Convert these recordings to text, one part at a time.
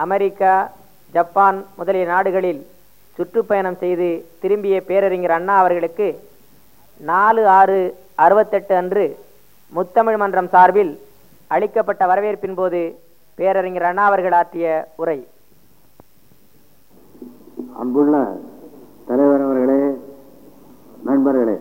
America Japan முதலிய நாடுகளில் சுற்றுப்பயணம் செய்து திரும்பிய பேரறிஞர் அண்ணா அவர்களுக்கு நாலு ஆறு அறுபத்தெட்டு அன்று முத்தமிழ் மன்றம் சார்பில் அளிக்கப்பட்ட வரவேற்பின் போது பேரறிஞர் அண்ணா அவர்கள் ஆற்றிய உரை அன்புள்ள தலைவர் அவர்களே நண்பர்களே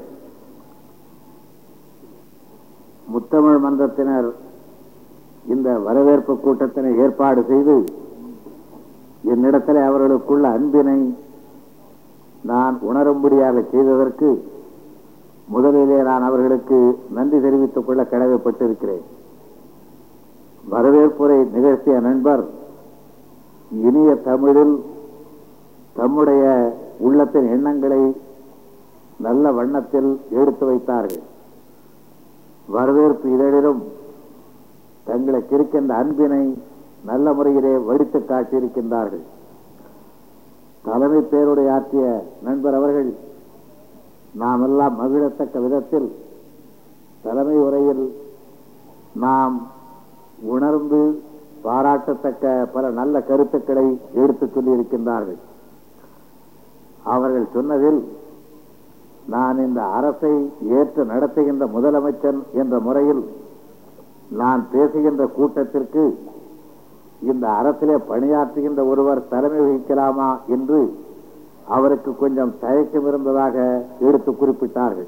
முத்தமிழ் மன்றத்தினர் இந்த வரவேற்பு கூட்டத்தினை ஏற்பாடு செய்து என்னிடத்தில் அவர்களுக்குள்ள அன்பினை நான் உணரும்படியாக செய்ததற்கு முதலிலே நான் அவர்களுக்கு நன்றி தெரிவித்துக் கொள்ள கடமைப்பட்டிருக்கிறேன் வரவேற்புரை நிகழ்த்திய நண்பர் இனிய தமிழில் தம்முடைய உள்ளத்தின் எண்ணங்களை நல்ல வண்ணத்தில் எடுத்து வைத்தார்கள் வரவேற்பு இதழிலும் தங்களுக்கு இருக்கின்ற அன்பினை நல்ல முறையிலே வடித்து காட்டியிருக்கின்றார்கள் தலைமை பேருடைய ஆற்றிய நண்பர் அவர்கள் நாம் எல்லாம் மகிழத்தக்க விதத்தில் தலைமை உரையில் நாம் உணர்ந்து பாராட்டத்தக்க பல நல்ல கருத்துக்களை எடுத்துச் சொல்லியிருக்கின்றார்கள் அவர்கள் சொன்னதில் நான் இந்த அரசை ஏற்று நடத்துகின்ற முதலமைச்சன் என்ற முறையில் நான் பேசுகின்ற கூட்டத்திற்கு இந்த அரசிலே பணியாற்றுகின்ற ஒருவர் தலைமை வகிக்கலாமா என்று அவருக்கு கொஞ்சம் தயக்கம் இருந்ததாக எடுத்து குறிப்பிட்டார்கள்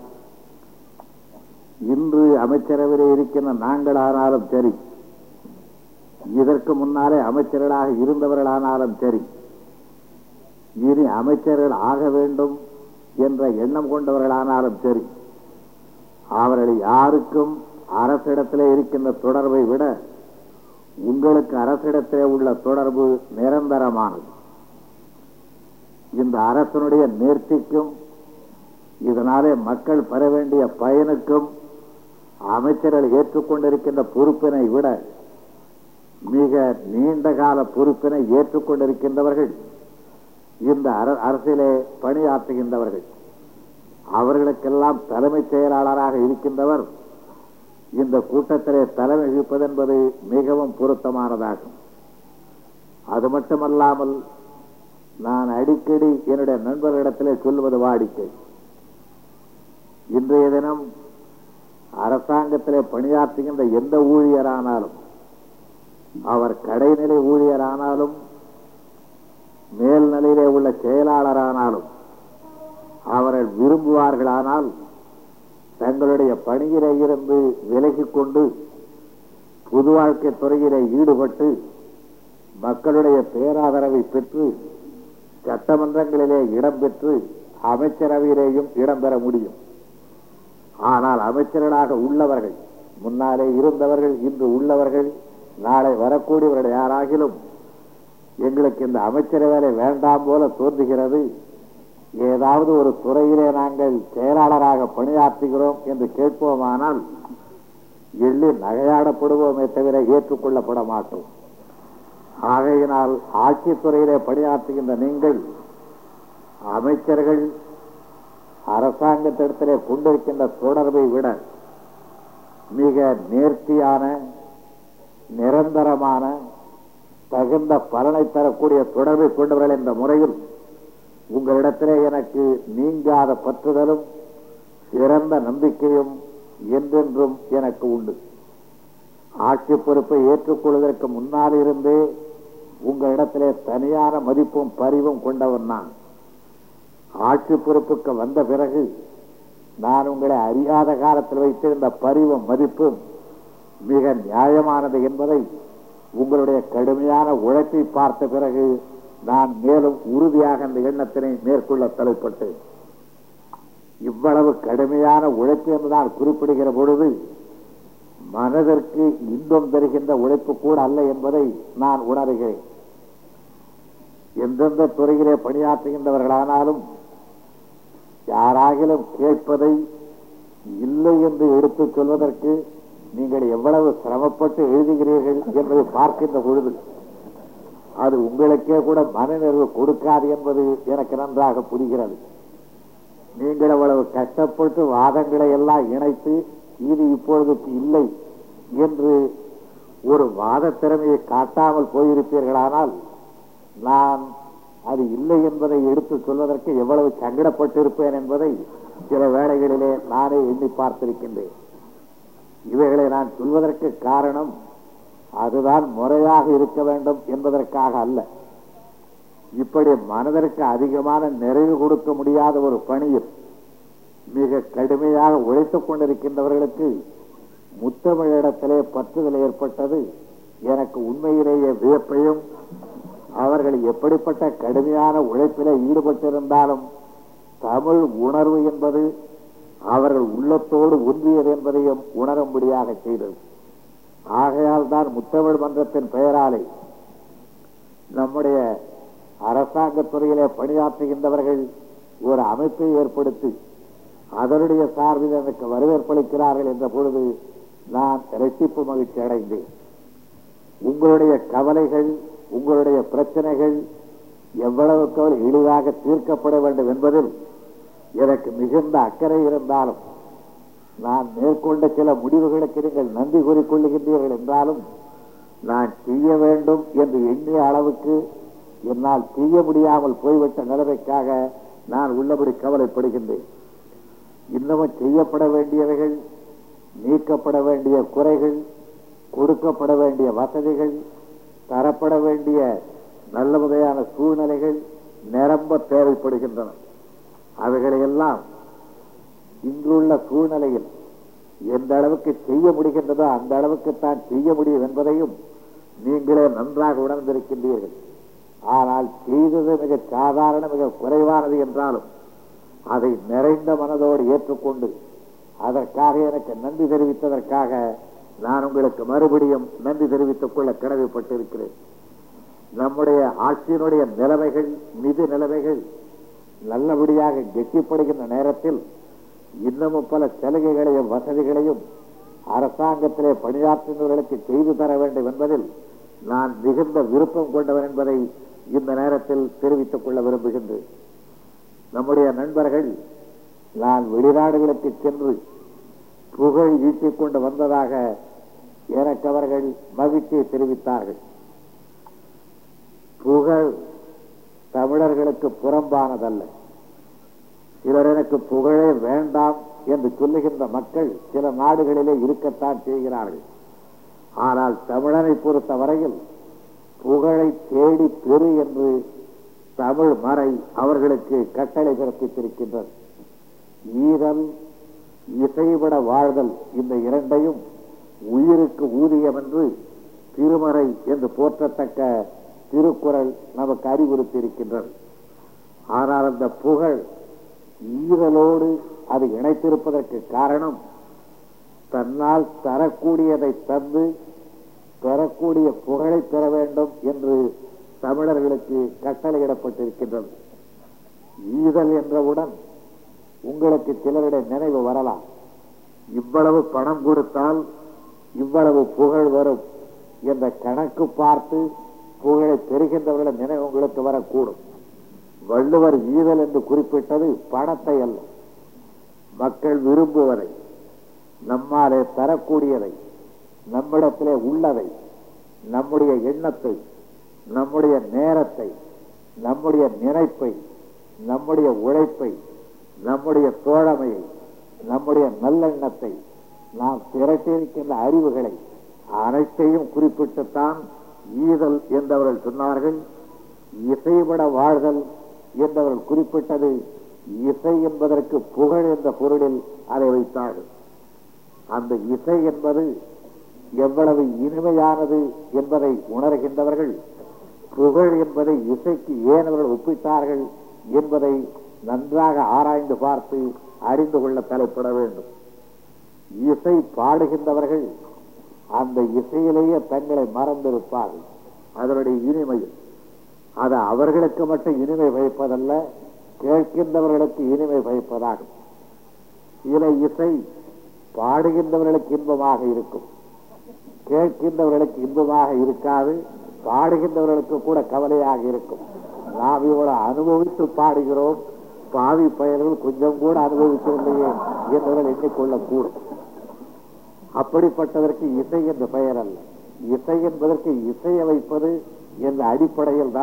இன்று அமைச்சரவையில் இருக்கின்ற நாங்களானாலும் சரி இதற்கு முன்னாலே அமைச்சர்களாக இருந்தவர்களானாலும் சரி இனி அமைச்சர்கள் ஆக வேண்டும் என்ற எண்ணம் கொண்டவர்களானாலும் சரி அவர்கள் யாருக்கும் அரசிடத்திலே இருக்கின்ற தொடர்பை விட உங்களுக்கு அரசிடத்திலே உள்ள தொடர்பு நிரந்தரமானது இந்த அரசனுடைய நேர்த்திக்கும் இதனாலே மக்கள் பெற வேண்டிய பயனுக்கும் அமைச்சர்கள் ஏற்றுக்கொண்டிருக்கின்ற பொறுப்பினை விட மிக நீண்ட கால பொறுப்பினை ஏற்றுக்கொண்டிருக்கின்றவர்கள் இந்த அரசிலே பணியாற்றுகின்றவர்கள் அவர்களுக்கெல்லாம் தலைமைச் செயலாளராக இருக்கின்றவர் இந்த கூட்டத்திலே தலைமை வகிப்பது என்பது மிகவும் பொருத்தமானதாகும் அது மட்டுமல்லாமல் நான் அடிக்கடி என்னுடைய நண்பர்களிடத்திலே சொல்வது வாடிக்கை இன்றைய தினம் அரசாங்கத்திலே பணியாற்றுகின்ற எந்த ஊழியரானாலும் அவர் கடைநிலை ஊழியரானாலும் மேல்நிலையிலே உள்ள செயலாளரானாலும் அவர்கள் விரும்புவார்களானால் தங்களுடைய பணியிலே இருந்து விலகிக் கொண்டு புது வாழ்க்கை துறையிலே ஈடுபட்டு மக்களுடைய பேராதரவை பெற்று சட்டமன்றங்களிலே இடம்பெற்று அமைச்சரவையிலேயும் இடம்பெற முடியும் ஆனால் அமைச்சர்களாக உள்ளவர்கள் முன்னாலே இருந்தவர்கள் இன்று உள்ளவர்கள் நாளை வரக்கூடியவர்கள் யாராகிலும் எங்களுக்கு இந்த அமைச்சர் வேலை வேண்டாம் போல தோன்றுகிறது ஏதாவது ஒரு துறையிலே நாங்கள் செயலாளராக பணியாற்றுகிறோம் என்று கேட்போமானால் எள்ளி நகையாடப்படுவோமே தவிர ஏற்றுக்கொள்ளப்பட மாட்டோம் ஆகையினால் ஆட்சித்துறையிலே பணியாற்றுகின்ற நீங்கள் அமைச்சர்கள் அரசாங்கத்திடத்திலே கொண்டிருக்கின்ற தொடர்பை விட மிக நேர்த்தியான நிரந்தரமான தகுந்த பலனை தரக்கூடிய தொடர்பை கொண்டவர்கள் என்ற முறையில் உங்களிடத்திலே எனக்கு நீங்காத பற்றுதலும் சிறந்த நம்பிக்கையும் என்றென்றும் எனக்கு உண்டு ஆட்சி பொறுப்பை ஏற்றுக்கொள்வதற்கு முன்னால் இருந்தே உங்களிடத்திலே தனியான மதிப்பும் பரிவும் கொண்டவன் நான் ஆட்சி பொறுப்புக்கு வந்த பிறகு நான் உங்களை அறியாத காலத்தில் வைத்திருந்த பரிவும் மதிப்பும் மிக நியாயமானது என்பதை உங்களுடைய கடுமையான உழைப்பை பார்த்த பிறகு நான் மேலும் உறுதியாக அந்த எண்ணத்தினை மேற்கொள்ள தலைப்பட்டேன் இவ்வளவு கடுமையான உழைப்பு என்று நான் குறிப்பிடுகிற பொழுது மனதிற்கு இன்பம் தருகின்ற உழைப்பு கூட அல்ல என்பதை நான் உணர்கிறேன் எந்தெந்த துறையிலே பணியாற்றுகின்றவர்களானாலும் யாராகிலும் கேட்பதை இல்லை என்று எடுத்துச் சொல்வதற்கு நீங்கள் எவ்வளவு சிரமப்பட்டு எழுதுகிறீர்கள் என்பதை பார்க்கின்ற பொழுது அது உங்களுக்கே கூட மனநிறைவு கொடுக்காது என்பது எனக்கு நன்றாக புரிகிறது நீங்கள் அவ்வளவு கஷ்டப்பட்டு வாதங்களை எல்லாம் இணைத்து இது இப்பொழுதுக்கு இல்லை என்று ஒரு வாத திறமையை காட்டாமல் போயிருப்பீர்களானால் நான் அது இல்லை என்பதை எடுத்து சொல்வதற்கு எவ்வளவு சங்கடப்பட்டிருப்பேன் என்பதை சில வேளைகளிலே நானே எண்ணி பார்த்திருக்கின்றேன் இவைகளை நான் சொல்வதற்கு காரணம் அதுதான் முறையாக இருக்க வேண்டும் என்பதற்காக அல்ல இப்படி மனதிற்கு அதிகமான நிறைவு கொடுக்க முடியாத ஒரு பணியில் மிக கடுமையாக உழைத்துக் கொண்டிருக்கின்றவர்களுக்கு முத்தமிழிடத்திலே பற்றுதல் ஏற்பட்டது எனக்கு உண்மையிலேயே வியப்பையும் அவர்கள் எப்படிப்பட்ட கடுமையான உழைப்பிலே ஈடுபட்டிருந்தாலும் தமிழ் உணர்வு என்பது அவர்கள் உள்ளத்தோடு ஒன்றியது என்பதையும் உணரும்படியாக செய்தது ஆகையால் தான் முத்தமிழ் மன்றத்தின் பெயராலே நம்முடைய அரசாங்கத் துறையிலே பணியாற்றுகின்றவர்கள் ஒரு அமைப்பை ஏற்படுத்தி அதனுடைய சார்பில் எனக்கு வரவேற்பளிக்கிறார்கள் என்ற பொழுது நான் இரட்டிப்பு மகிழ்ச்சி அடைந்தேன் உங்களுடைய கவலைகள் உங்களுடைய பிரச்சனைகள் எவ்வளவுக்கு எவ்வளவு எளிதாக தீர்க்கப்பட வேண்டும் என்பதில் எனக்கு மிகுந்த அக்கறை இருந்தாலும் நான் மேற்கொண்ட சில முடிவுகளுக்கு நீங்கள் நன்றி கூறிக்கொள்ளுகின்றீர்கள் என்றாலும் நான் செய்ய வேண்டும் என்று எண்ணிய அளவுக்கு என்னால் செய்ய முடியாமல் போய்விட்ட நிலைமைக்காக நான் உள்ளபடி கவலைப்படுகின்றேன் இன்னமும் செய்யப்பட வேண்டியவைகள் நீக்கப்பட வேண்டிய குறைகள் கொடுக்கப்பட வேண்டிய வசதிகள் தரப்பட வேண்டிய நல்ல வகையான சூழ்நிலைகள் நிரம்ப தேவைப்படுகின்றன அவைகளையெல்லாம் இன்றுள்ள சூழ்நிலையில் எந்த அளவுக்கு செய்ய முடிகின்றதோ அந்த அளவுக்கு தான் செய்ய முடியும் என்பதையும் நீங்களே நன்றாக உணர்ந்திருக்கின்றீர்கள் ஆனால் செய்தது மிக சாதாரண மிக குறைவானது என்றாலும் அதை நிறைந்த மனதோடு ஏற்றுக்கொண்டு அதற்காக எனக்கு நன்றி தெரிவித்ததற்காக நான் உங்களுக்கு மறுபடியும் நன்றி தெரிவித்துக் கொள்ள கடமைப்பட்டிருக்கிறேன் நம்முடைய ஆட்சியினுடைய நிலைமைகள் நிதி நிலைமைகள் நல்லபடியாக கெட்டிப்படுகின்ற நேரத்தில் இன்னமும் பல சலுகைகளையும் வசதிகளையும் அரசாங்கத்திலே பணியாற்றினவர்களுக்கு செய்து தர வேண்டும் என்பதில் நான் மிகுந்த விருப்பம் கொண்டவன் என்பதை இந்த நேரத்தில் தெரிவித்துக் கொள்ள விரும்புகின்றேன் நம்முடைய நண்பர்கள் நான் வெளிநாடுகளுக்கு சென்று புகழ் ஈட்டிக் கொண்டு வந்ததாக எனக்கு அவர்கள் மகிழ்ச்சியை தெரிவித்தார்கள் புகழ் தமிழர்களுக்கு புறம்பானதல்ல சிலர் எனக்கு புகழே வேண்டாம் என்று சொல்லுகின்ற மக்கள் சில நாடுகளிலே இருக்கத்தான் செய்கிறார்கள் ஆனால் தமிழனை பொறுத்த வரையில் புகழை தேடி பெறு என்று தமிழ் மறை அவர்களுக்கு கட்டளை பிறப்பித்திருக்கின்றது ஈதல் இசைவிட வாழ்தல் இந்த இரண்டையும் உயிருக்கு ஊதியம் என்று திருமறை என்று போற்றத்தக்க திருக்குறள் நமக்கு அறிவுறுத்தி இருக்கின்றது ஆனால் அந்த புகழ் ஈரலோடு அது இணைத்திருப்பதற்கு காரணம் தன்னால் தரக்கூடியதை தந்து பெறக்கூடிய புகழை பெற வேண்டும் என்று தமிழர்களுக்கு கட்டளையிடப்பட்டிருக்கின்றது ஈதல் என்றவுடன் உங்களுக்கு சிலருடைய நினைவு வரலாம் இவ்வளவு பணம் கொடுத்தால் இவ்வளவு புகழ் வரும் என்ற கணக்கு பார்த்து புகழை பெறுகின்றவர்களின் நினைவு உங்களுக்கு வரக்கூடும் வள்ளுவர் ஈதல் என்று குறிப்பிட்டது பணத்தை அல்ல மக்கள் விரும்புவதை நம்மாலே தரக்கூடியதை நம்மிடத்திலே உள்ளதை நம்முடைய எண்ணத்தை நம்முடைய நேரத்தை நம்முடைய நினைப்பை நம்முடைய உழைப்பை நம்முடைய தோழமையை நம்முடைய நல்லெண்ணத்தை நாம் திரட்டியிருக்கின்ற அறிவுகளை அனைத்தையும் குறிப்பிட்டுத்தான் ஈதல் என்றவர்கள் சொன்னார்கள் இசைபட வாழ்தல் என்றவர்கள் குறிப்பிட்டது இசை என்பதற்கு புகழ் என்ற பொருளில் அதை வைத்தார்கள் அந்த இசை என்பது எவ்வளவு இனிமையானது என்பதை உணர்கின்றவர்கள் புகழ் என்பதை இசைக்கு ஏன் அவர்கள் ஒப்பிட்டார்கள் என்பதை நன்றாக ஆராய்ந்து பார்த்து அறிந்து கொள்ள தலைப்பட வேண்டும் இசை பாடுகின்றவர்கள் அந்த இசையிலேயே தங்களை மறந்திருப்பார்கள் அதனுடைய இனிமையில் அது அவர்களுக்கு மட்டும் இனிமை பயப்பதல்ல கேட்கின்றவர்களுக்கு இனிமை பயப்பதாகும் சில இசை பாடுகின்றவர்களுக்கு இன்பமாக இருக்கும் கேட்கின்றவர்களுக்கு இன்பமாக இருக்காது பாடுகின்றவர்களுக்கு கூட கவலையாக இருக்கும் நாம் இவ்வளவு அனுபவித்து பாடுகிறோம் பாவி பயல்கள் கொஞ்சம் கூட அனுபவிக்கவில்லையே என்பவர்கள் எண்ணிக்கொள்ளக்கூடும் அப்படிப்பட்டதற்கு இசை என்ற பெயர் அல்ல இசை என்பதற்கு இசைய வைப்பது என்ற அடிப்படையில் தான்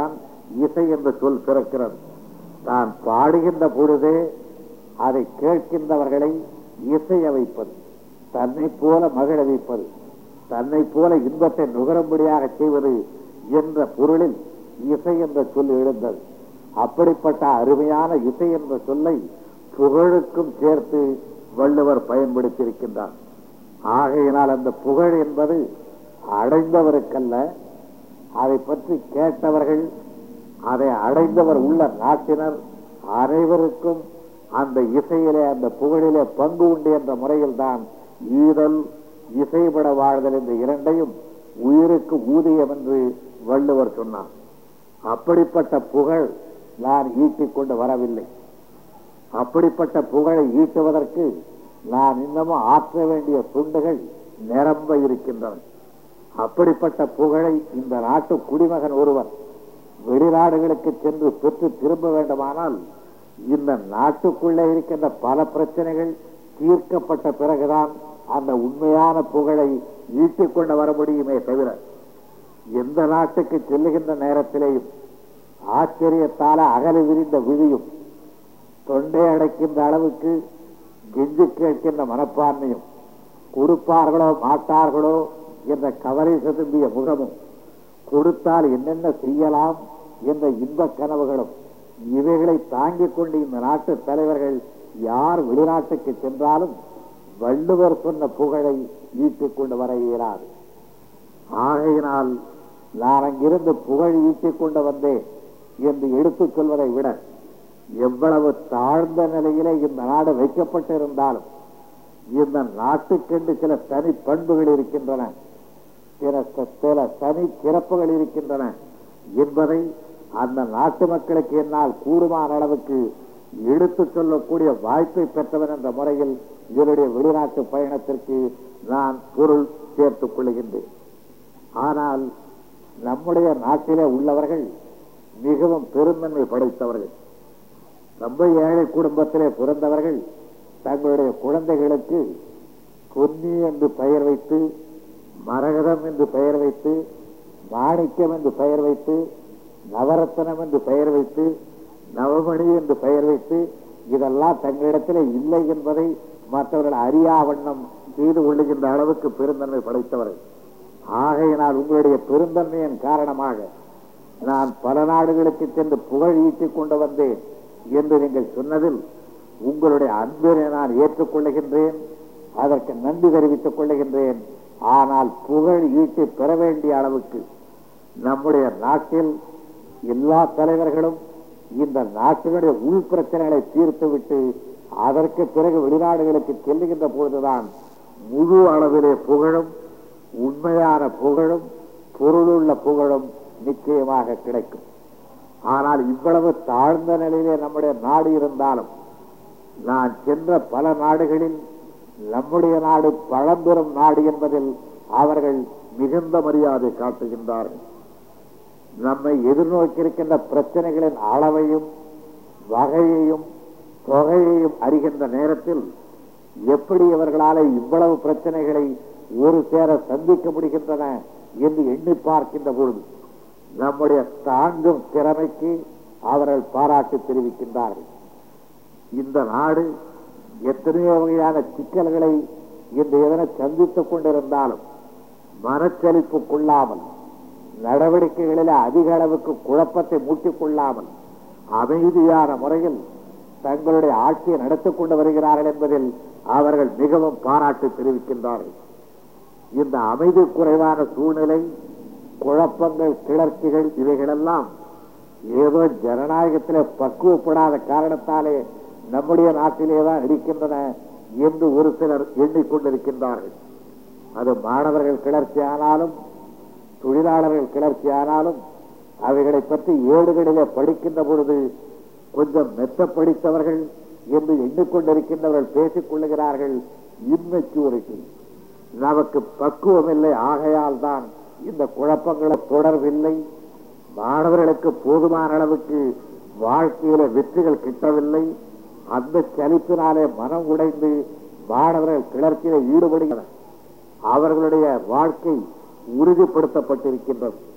இசை என்ற சொல் பிறக்கிறது தான் பாடுகின்ற பொழுதே அதை கேட்கின்றவர்களை இசைய வைப்பது தன்னை போல மகிழ வைப்பது தன்னை போல இன்பத்தை நுகரும்படியாக செய்வது என்ற பொருளில் இசை என்ற சொல் எழுந்தது அப்படிப்பட்ட அருமையான இசை என்ற சொல்லை புகழுக்கும் சேர்த்து வள்ளுவர் பயன்படுத்தியிருக்கின்றார் ஆகையினால் அந்த புகழ் என்பது அடைந்தவருக்கல்ல அதை பற்றி கேட்டவர்கள் அதை அடைந்தவர் உள்ள நாட்டினர் அனைவருக்கும் அந்த இசையிலே அந்த புகழிலே பங்கு உண்டு என்ற முறையில் தான் ஈதல் இசைபட வாழ்தல் என்ற இரண்டையும் உயிருக்கு ஊதியம் என்று வள்ளுவர் சொன்னார் அப்படிப்பட்ட புகழ் நான் ஈட்டிக் கொண்டு வரவில்லை அப்படிப்பட்ட புகழை ஈட்டுவதற்கு நான் இன்னமும் ஆற்ற வேண்டிய துண்டுகள் நிரம்ப இருக்கின்றன அப்படிப்பட்ட புகழை இந்த நாட்டு குடிமகன் ஒருவர் வெளிநாடுகளுக்கு சென்று பெற்று திரும்ப வேண்டுமானால் இந்த நாட்டுக்குள்ளே இருக்கின்ற பல பிரச்சனைகள் தீர்க்கப்பட்ட பிறகுதான் அந்த உண்மையான புகழை ஈட்டிக் கொண்டு வர முடியுமே தவிர எந்த நாட்டுக்கு செல்லுகின்ற நேரத்திலேயும் ஆச்சரியத்தால அகல விரிந்த விழியும் தொண்டை அடைக்கின்ற அளவுக்கு கெஞ்சு கேட்கின்ற மனப்பான்மையும் கொடுப்பார்களோ மாட்டார்களோ என்ற கவலை திரும்பிய முகமும் கொடுத்தால் என்னென்ன செய்யலாம் என்ற இன்ப கனவுகளும் இவைகளை தாங்கிக் கொண்டு இந்த நாட்டு தலைவர்கள் யார் வெளிநாட்டுக்கு சென்றாலும் வள்ளுவர் சொன்ன புகழை ஈட்டிக் கொண்டு வர இயலாது ஆகையினால் நான் அங்கிருந்து புகழ் ஈட்டிக் கொண்டு வந்தேன் என்று எடுத்துச் சொல்வதை விட எவ்வளவு தாழ்ந்த நிலையிலே இந்த நாடு வைக்கப்பட்டிருந்தாலும் இந்த நாட்டுக்கென்று சில தனி பண்புகள் இருக்கின்றன சில சில தனி சிறப்புகள் இருக்கின்றன என்பதை அந்த நாட்டு மக்களுக்கு என்னால் கூடுமான அளவுக்கு எடுத்துச் சொல்லக்கூடிய வாய்ப்பை பெற்றவன் என்ற முறையில் என்னுடைய வெளிநாட்டு பயணத்திற்கு நான் பொருள் சேர்த்துக் கொள்கின்றேன் ஆனால் நம்முடைய நாட்டிலே உள்ளவர்கள் மிகவும் பெருந்தன்மை படைத்தவர்கள் ரொம்ப ஏழை குடும்பத்திலே பிறந்தவர்கள் தங்களுடைய குழந்தைகளுக்கு பொன்னி என்று பெயர் வைத்து மரகதம் என்று பெயர் வைத்து மாணிக்கம் என்று பெயர் வைத்து நவரத்தனம் என்று பெயர் வைத்து நவமணி என்று பெயர் வைத்து இதெல்லாம் தங்களிடத்திலே இல்லை என்பதை மற்றவர்கள் அறியா வண்ணம் செய்து கொள்ளுகின்ற அளவுக்கு பெருந்தன்மை படைத்தவர்கள் ஆகையினால் உங்களுடைய பெருந்தன்மையின் காரணமாக நான் பல நாடுகளுக்கு சென்று புகழ் ஈட்டிக் கொண்டு வந்தேன் என்று நீங்கள் சொன்னதில் உங்களுடைய அன்பினை நான் ஏற்றுக்கொள்ளுகின்றேன் அதற்கு நன்றி தெரிவித்துக் கொள்ளுகின்றேன் ஆனால் புகழ் ஈட்டி பெற வேண்டிய அளவுக்கு நம்முடைய நாட்டில் எல்லா தலைவர்களும் இந்த நாட்டினுடைய உள் பிரச்சனைகளை தீர்த்துவிட்டு அதற்கு பிறகு வெளிநாடுகளுக்கு செல்லுகின்ற பொழுதுதான் முழு அளவிலே புகழும் உண்மையான புகழும் பொருளுள்ள புகழும் நிச்சயமாக கிடைக்கும் ஆனால் இவ்வளவு தாழ்ந்த நிலையிலே நம்முடைய நாடு இருந்தாலும் நான் சென்ற பல நாடுகளில் நம்முடைய நாடு பழம்பெரும் நாடு என்பதில் அவர்கள் மிகுந்த மரியாதை காட்டுகின்றார்கள் நம்மை எதிர்நோக்கியிருக்கின்ற பிரச்சனைகளின் அளவையும் வகையையும் தொகையையும் அறிகின்ற நேரத்தில் எப்படி இவர்களால் இவ்வளவு பிரச்சனைகளை ஒரு சேர சந்திக்க முடிகின்றன என்று எண்ணி பார்க்கின்ற பொழுது நம்முடைய தாங்கும் திறமைக்கு அவர்கள் பாராட்டு தெரிவிக்கின்றார்கள் இந்த நாடு எத்தனையோ வகையான சிக்கல்களை இன்று எதனை சந்தித்துக் கொண்டிருந்தாலும் மனச்சலிப்பு கொள்ளாமல் நடவடிக்கைகளில் அதிக அளவுக்கு குழப்பத்தை மூட்டிக் கொள்ளாமல் அமைதியான முறையில் தங்களுடைய ஆட்சியை நடத்திக் கொண்டு வருகிறார்கள் என்பதில் அவர்கள் மிகவும் பாராட்டு தெரிவிக்கின்றார்கள் இந்த அமைதி குறைவான சூழ்நிலை குழப்பங்கள் கிளர்ச்சிகள் இவைகளெல்லாம் ஏதோ ஜனநாயகத்திலே பக்குவப்படாத காரணத்தாலே நம்முடைய நாட்டிலே தான் இருக்கின்றன என்று ஒரு சிலர் எண்ணிக்கொண்டிருக்கின்றார்கள் அது மாணவர்கள் கிளர்ச்சி ஆனாலும் தொழிலாளர்கள் கிளர்ச்சி ஆனாலும் அவைகளை பற்றி ஏடுகளிலே படிக்கின்ற பொழுது கொஞ்சம் மெத்த படித்தவர்கள் என்று எண்ணிக்கொண்டிருக்கின்றவர்கள் பேசிக் கொள்ளுகிறார்கள் இம்மெச்சூரிட்டி நமக்கு பக்குவம் இல்லை ஆகையால் தான் இந்த குழப்பங்களை தொடர்பில்லை மாணவர்களுக்கு போதுமான அளவுக்கு வாழ்க்கையில வெற்றிகள் கிட்டவில்லை அந்த சலிப்பினாலே மனம் உடைந்து மாணவர்கள் கிளர்ச்சியில ஈடுபடுகிறார் அவர்களுடைய வாழ்க்கை உறுதிப்படுத்தப்பட்டிருக்கின்றது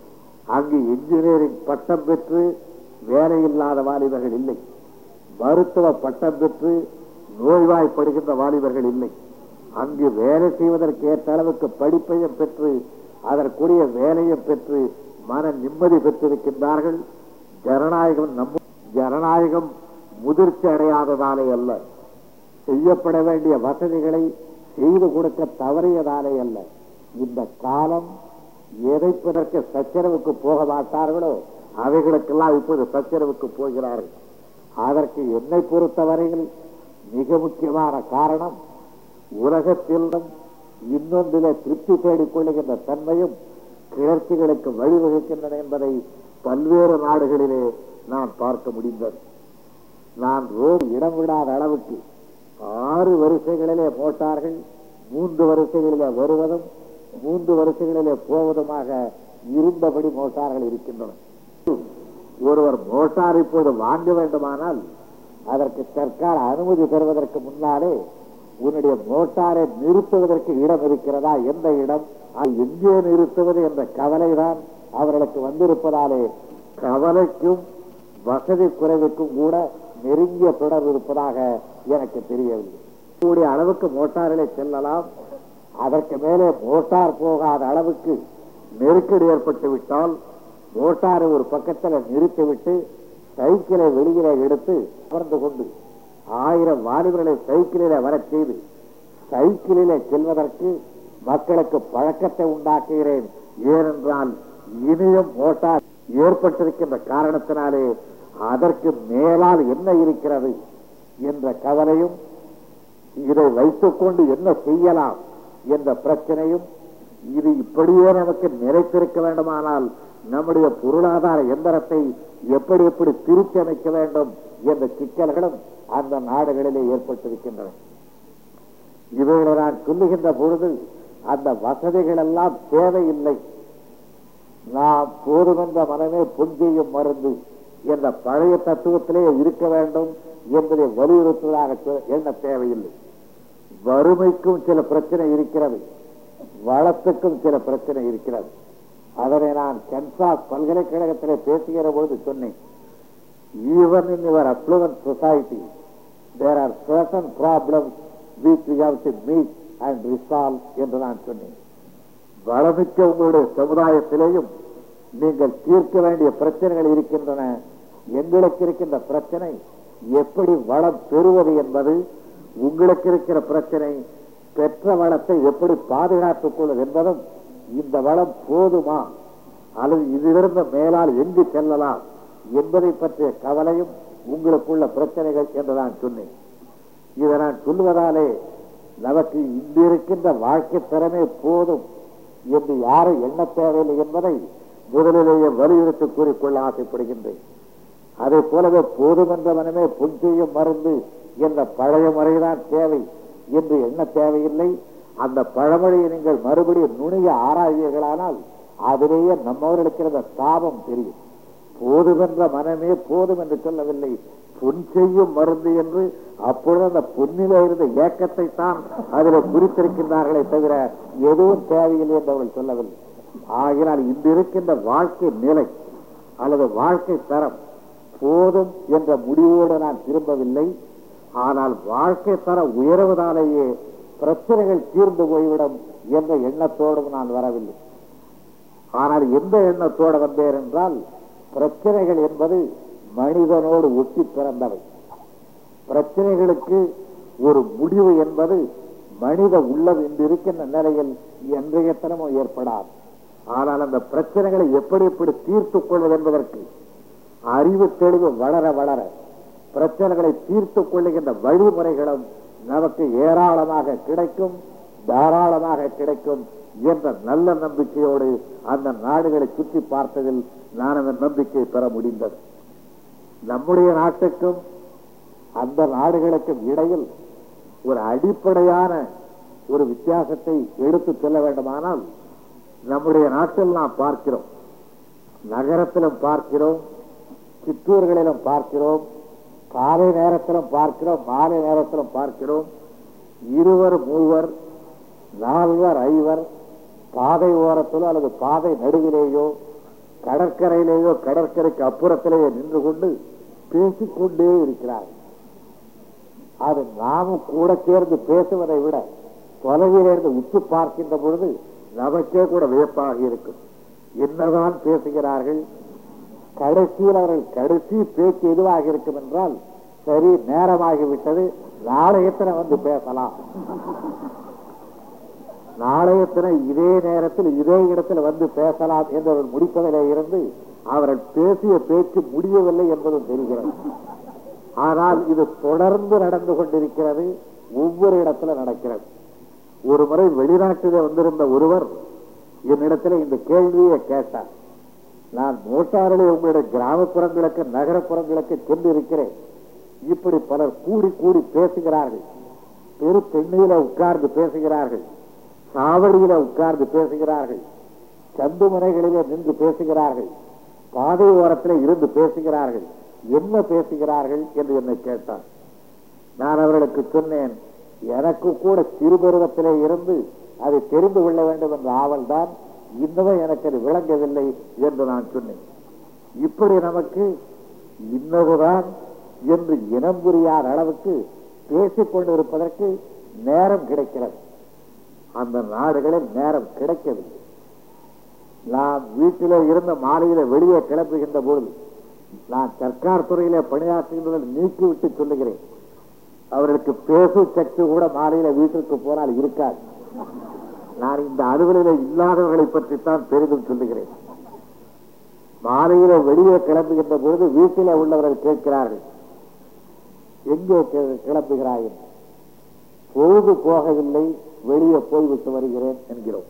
அங்கு இன்ஜினியரிங் பட்டம் பெற்று வேலை இல்லாத வாலிபர்கள் இல்லை மருத்துவ பட்டம் பெற்று நோய்வாய்ப்படுகின்ற வாலிபர்கள் இல்லை அங்கு வேலை செய்வதற்கு ஏற்ற அளவுக்கு படிப்பையும் பெற்று அதற்குரிய வேலையும் பெற்று மன நிம்மதி பெற்றிருக்கின்றார்கள் ஜனநாயகம் நம்ம ஜனநாயகம் முதிர்ச்சி அடையாததாலே அல்ல செய்யப்பட வேண்டிய வசதிகளை செய்து கொடுக்க தவறியதாலே அல்ல இந்த காலம் எதைப்பதற்கு சச்சரவுக்கு போக மாட்டார்களோ அவைகளுக்கெல்லாம் இப்போது சச்சரவுக்கு போகிறார்கள் அதற்கு என்னை பொறுத்தவரையில் மிக முக்கியமான காரணம் உலகத்தில் இன்னொன்றிலே திருப்தி தேடிக் கொள்ளுகின்ற தன்மையும் கிளர்ச்சிகளுக்கு வழிவகுக்கின்றன என்பதை பல்வேறு நாடுகளிலே நான் பார்க்க முடிந்தது நான் ரோடு இடம் விடாத அளவுக்கு ஆறு வரிசைகளிலே மோட்டார்கள் மூன்று வரிசைகளிலே வருவதும் மூன்று வரிசைகளிலே போவதுமாக இருந்தபடி மோட்டார்கள் இருக்கின்றன ஒருவர் மோட்டார் இப்போது வாங்க வேண்டுமானால் அதற்கு சர்க்கார் அனுமதி பெறுவதற்கு முன்னாலே உன்னுடைய மோட்டாரை நிறுத்துவதற்கு இடம் இருக்கிறதா எந்த இடம் அது எங்கே நிறுத்துவது என்ற கவலைதான் அவர்களுக்கு வந்திருப்பதாலே கவலைக்கும் வசதி குறைவுக்கும் கூட நெருங்கிய தொடர்பு இருப்பதாக எனக்கு தெரியவில்லை கூடிய அளவுக்கு மோட்டாரிலே செல்லலாம் அதற்கு மேலே மோட்டார் போகாத அளவுக்கு நெருக்கடி ஏற்பட்டு விட்டால் மோட்டாரை ஒரு பக்கத்தில் நிறுத்திவிட்டு சைக்கிளை வெளியிலே எடுத்து அமர்ந்து கொண்டு ஆயிரம் வாலிபர்களை சைக்கிளிலே வரச் செய்து சைக்கிளிலே செல்வதற்கு மக்களுக்கு பழக்கத்தை உண்டாக்குகிறேன் ஏனென்றால் இனியும் மோட்டார் ஏற்பட்டிருக்கின்ற காரணத்தினாலே அதற்கு மேலால் என்ன இருக்கிறது என்ற கவலையும் இதை வைத்துக்கொண்டு என்ன செய்யலாம் என்ற பிரச்சனையும் இது இப்படியே நமக்கு நிறைத்திருக்க வேண்டுமானால் நம்முடைய பொருளாதார எந்திரத்தை எப்படி எப்படி திருத்தி அமைக்க வேண்டும் என்ற சிக்கல்களும் அந்த நாடுகளிலே ஏற்பட்டிருக்கின்றன இவைகளை நான் சொல்லுகின்ற பொழுது அந்த வசதிகள் எல்லாம் தேவையில்லை நாம் போதுமென்ற மனமே பொஞ்செய்யும் மருந்து என்ற பழைய தத்துவத்திலே இருக்க வேண்டும் என்பதை வலியுறுத்துவதாக சொ- எண்ண தேவையில்லை வறுமைக்கும் சில பிரச்சனை இருக்கிறது வளத்துக்கும் சில பிரச்சனை இருக்கிறது அதனை நான் கன்சாஸ் பல்கலைக்கழகத்திலே பேசுகிற பொழுது சொன்னேன் even in your affluent society there are certain problems which we have to meet and resolve என்று நான் சொன்னேன் வளமிக்க உங்களுடைய சமுதாயத்திலேயும் நீங்கள் தீர்க்க வேண்டிய பிரச்சனைகள் இருக்கின்றன எங்களுக்கு இருக்கின்ற பிரச்சனை எப்படி வளம் பெறுவது என்பது உங்களுக்கு இருக்கிற பிரச்சனை பெற்ற வளத்தை எப்படி பாதுகாத்துக் கொள்வது என்பதும் இந்த வளம் போதுமா அல்லது இதிலிருந்து மேலால் எங்கு செல்லலாம் என்பதை பற்றிய கவலையும் உங்களுக்குள்ள பிரச்சனைகள் என்று நான் சொன்னேன் இதை நான் சொல்லுவதாலே நமக்கு இன்றிருக்கின்ற வாழ்க்கை திறமே போதும் என்று யாரும் எண்ண தேவையில்லை என்பதை முதலிலேயே வலியுறுத்தி கூறிக்கொள்ள ஆசைப்படுகின்றேன் அதை போலவே போதும் என்ற மனமே புண் செய்யும் மருந்து என்ற பழைய முறைதான் தேவை என்று எண்ண தேவையில்லை அந்த பழமொழியை நீங்கள் மறுபடியும் நுணிய ஆராய்வீர்களானால் அதிலேயே நம்மவர்களுக்கு இருந்த தாபம் தெரியும் போதுமென்ற மனமே போதும் என்று சொல்லவில்லை பொன் செய்யும் மருந்து என்று அப்பொழுது அந்த பொன்னிலே இருந்த ஏக்கத்தை தான் அதில் குறித்திருக்கின்றார்களே தவிர எதுவும் தேவையில்லை என்று அவர்கள் சொல்லவில்லை ஆகினால் இன்று இருக்கின்ற வாழ்க்கை நிலை அல்லது வாழ்க்கை தரம் போதும் என்ற முடிவோடு நான் திரும்பவில்லை ஆனால் வாழ்க்கை தரம் உயர்வதாலேயே பிரச்சனைகள் தீர்ந்து போய்விடும் என்ற எண்ணத்தோடும் நான் வரவில்லை ஆனால் எந்த எண்ணத்தோடு வந்தேன் என்றால் பிரச்சனைகள் என்பது மனிதனோடு ஒட்டி பிறந்தவை பிரச்சனைகளுக்கு ஒரு முடிவு என்பது மனித உள்ளம் இன்று இருக்கின்ற நிலையில் என்றைய தினமும் ஏற்படாது ஆனால் அந்த பிரச்சனைகளை எப்படி எப்படி தீர்த்துக் கொள்வது என்பதற்கு அறிவு தெளிவு வளர வளர பிரச்சனைகளை தீர்த்துக் கொள்ளுகின்ற வழிமுறைகளும் நமக்கு ஏராளமாக கிடைக்கும் தாராளமாக கிடைக்கும் என்ற நல்ல நம்பிக்கையோடு அந்த நாடுகளை சுற்றி பார்த்ததில் நான் அந்த நம்பிக்கை பெற முடிந்தது நம்முடைய நாட்டுக்கும் அந்த நாடுகளுக்கும் இடையில் ஒரு அடிப்படையான ஒரு வித்தியாசத்தை எடுத்து சொல்ல வேண்டுமானால் நம்முடைய நாட்டில் நாம் பார்க்கிறோம் நகரத்திலும் பார்க்கிறோம் சிற்றூர்களிலும் பார்க்கிறோம் காலை நேரத்திலும் பார்க்கிறோம் மாலை நேரத்திலும் பார்க்கிறோம் இருவர் மூவர் நால்வர் ஐவர் பாதை ஓரத்திலோ அல்லது பாதை நடுவிலேயோ கடற்கரையிலேயோ கடற்கரைக்கு அப்புறத்திலேயோ நின்று கொண்டு பேசிக்கொண்டே இருக்கிறார்கள் அது நாமும் கூட சேர்ந்து பேசுவதை விட தொலைவிலிருந்து உற்று பார்க்கின்ற பொழுது நமக்கே கூட வியப்பாக இருக்கும் என்னதான் பேசுகிறார்கள் கடைசியில் அவர்கள் கடைசி பேச்சு எதுவாக இருக்கும் என்றால் சரி நேரமாகிவிட்டது நாளையத்தின வந்து பேசலாம் நாளையத்தின இதே நேரத்தில் இதே இடத்தில் வந்து பேசலாம் என்று முடிப்பதிலே இருந்து அவர்கள் பேசிய பேச்சு முடியவில்லை என்பதும் தெரிகிறது ஆனால் இது தொடர்ந்து நடந்து கொண்டிருக்கிறது ஒவ்வொரு இடத்துல நடக்கிறது ஒரு முறை வெளிநாட்டிலே வந்திருந்த ஒருவர் என்னிடத்தில் இந்த கேள்வியை கேட்டார் நான் மோட்டாரிலே உங்களுடைய கிராமப்புறங்களுக்கு நகரப்புறங்களுக்கு சென்றிருக்கிறேன் இப்படி பலர் கூடி கூடி பேசுகிறார்கள் பெரு பெண்ணில உட்கார்ந்து பேசுகிறார்கள் சாவடியில உட்கார்ந்து பேசுகிறார்கள் சந்து முனைகளிலே நின்று பேசுகிறார்கள் பாதை ஓரத்திலே இருந்து பேசுகிறார்கள் என்ன பேசுகிறார்கள் என்று என்னை கேட்டார் நான் அவர்களுக்கு சொன்னேன் எனக்கு கூட சிறுபருவத்திலே இருந்து அதை தெரிந்து கொள்ள வேண்டும் என்ற ஆவல் தான் இன்னமும் எனக்கு அது விளங்கவில்லை என்று நான் சொன்னேன் இப்படி நமக்கு இன்னதுதான் என்று இனம் புரியாத அளவுக்கு பேசிக் கொண்டிருப்பதற்கு நேரம் கிடைக்கிறது அந்த நாடுகளில் நேரம் கிடைக்கவில்லை நான் வீட்டிலே இருந்த மாலையில வெளியே கிளப்புகின்ற பொழுது நான் சர்க்கார் துறையிலே பணியாற்றுகின்றதை நீக்கிவிட்டு சொல்லுகிறேன் அவர்களுக்கு பேசு சக்தி கூட மாலையில வீட்டிற்கு போனால் இருக்காது நான் இந்த அலுவலில இல்லாதவர்களை பற்றித்தான் பெரிதும் சொல்லுகிறேன் மாலையில வெளியே கிளம்புகின்ற பொழுது வீட்டில உள்ளவர்கள் கேட்கிறார்கள் எங்கே கி- கிளம்புகிறாய் என்று. பொழுது போகவில்லை வெளியே போய்விட்டு வருகிறேன் என்கிறோம்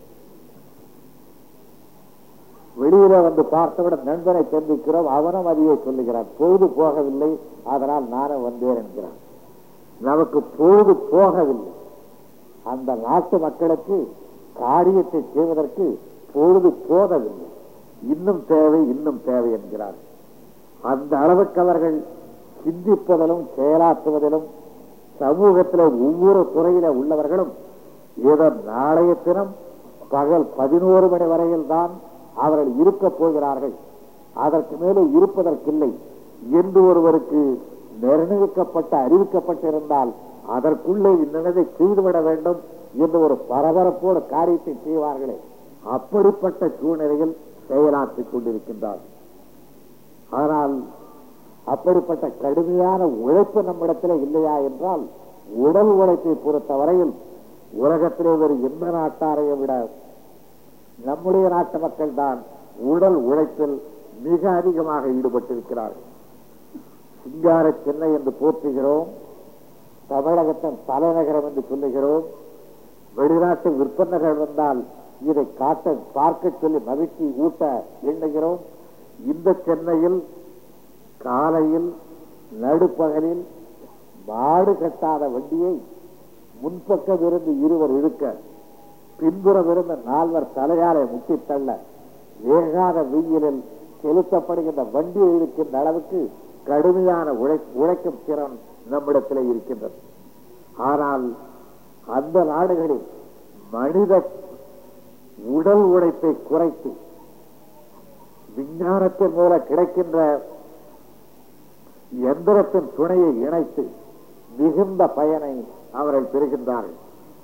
வெளியில வந்து பார்த்தவுடன் நண்பனை சந்திக்கிறோம் அவனும் அதையே சொல்லுகிறான் பொழுது போகவில்லை அதனால் நானும் வந்தேன் என்கிறான் நமக்கு பொழுது போகவில்லை அந்த நாட்டு மக்களுக்கு காரியத்தை செய்வதற்கு பொழுது போதவில்லை இன்னும் தேவை இன்னும் தேவை என்கிறார் அந்த அளவுக்கு அவர்கள் சிந்திப்பதிலும் செயலாற்றுவதிலும் சமூகத்தில் ஒவ்வொரு துறையில உள்ளவர்களும் ஏதோ நாளைய தினம் பகல் பதினோரு மணி வரையில் தான் அவர்கள் இருக்கப் போகிறார்கள் அதற்கு மேலே இருப்பதற்கில்லை என்று ஒருவருக்கு நிர்ணயிக்கப்பட்ட அறிவிக்கப்பட்டிருந்தால் அதற்குள்ளே இந்நிலையை செய்துவிட வேண்டும் என்று ஒரு பரபரப்போடு காரியத்தை செய்வார்களே அப்படிப்பட்ட சூழ்நிலையில் செயலாற்றிக் கொண்டிருக்கின்றார் ஆனால் அப்படிப்பட்ட கடுமையான உழைப்பு நம்மிடத்தில் இல்லையா என்றால் உடல் உழைப்பை பொறுத்தவரையில் உலகத்திலே ஒரு எந்த நாட்டாரையும் விட நம்முடைய நாட்டு மக்கள் தான் உடல் உழைப்பில் மிக அதிகமாக ஈடுபட்டிருக்கிறார்கள் சிங்கார சென்னை என்று போற்றுகிறோம் தமிழகத்தின் தலைநகரம் என்று சொல்லுகிறோம் வெளிநாட்டு விற்பனைகள் வந்தால் இதை காட்ட பார்க்க சொல்லி மகிழ்ச்சி ஊட்ட எண்ணுகிறோம் இந்த சென்னையில் காலையில் நடுப்பகலில் மாடு கட்டாத வண்டியை முன்பக்கம் இருந்து இருவர் இழுக்க பின்புறம் இருந்த நால்வர் தலையாரை முட்டி தள்ள வேகாத வெயிலில் செலுத்தப்படுகின்ற வண்டியை இருக்கின்ற அளவுக்கு கடுமையான உழை உழைக்கும் திறன் நம்மிடத்தில் இருக்கின்றது ஆனால் அந்த நாடுகளில் மனித உடல் உழைப்பை குறைத்து விஞ்ஞானத்தின் மூலம் கிடைக்கின்ற எந்திரத்தின் துணையை இணைத்து மிகுந்த பயனை அவர்கள் பெறுகின்றார்கள்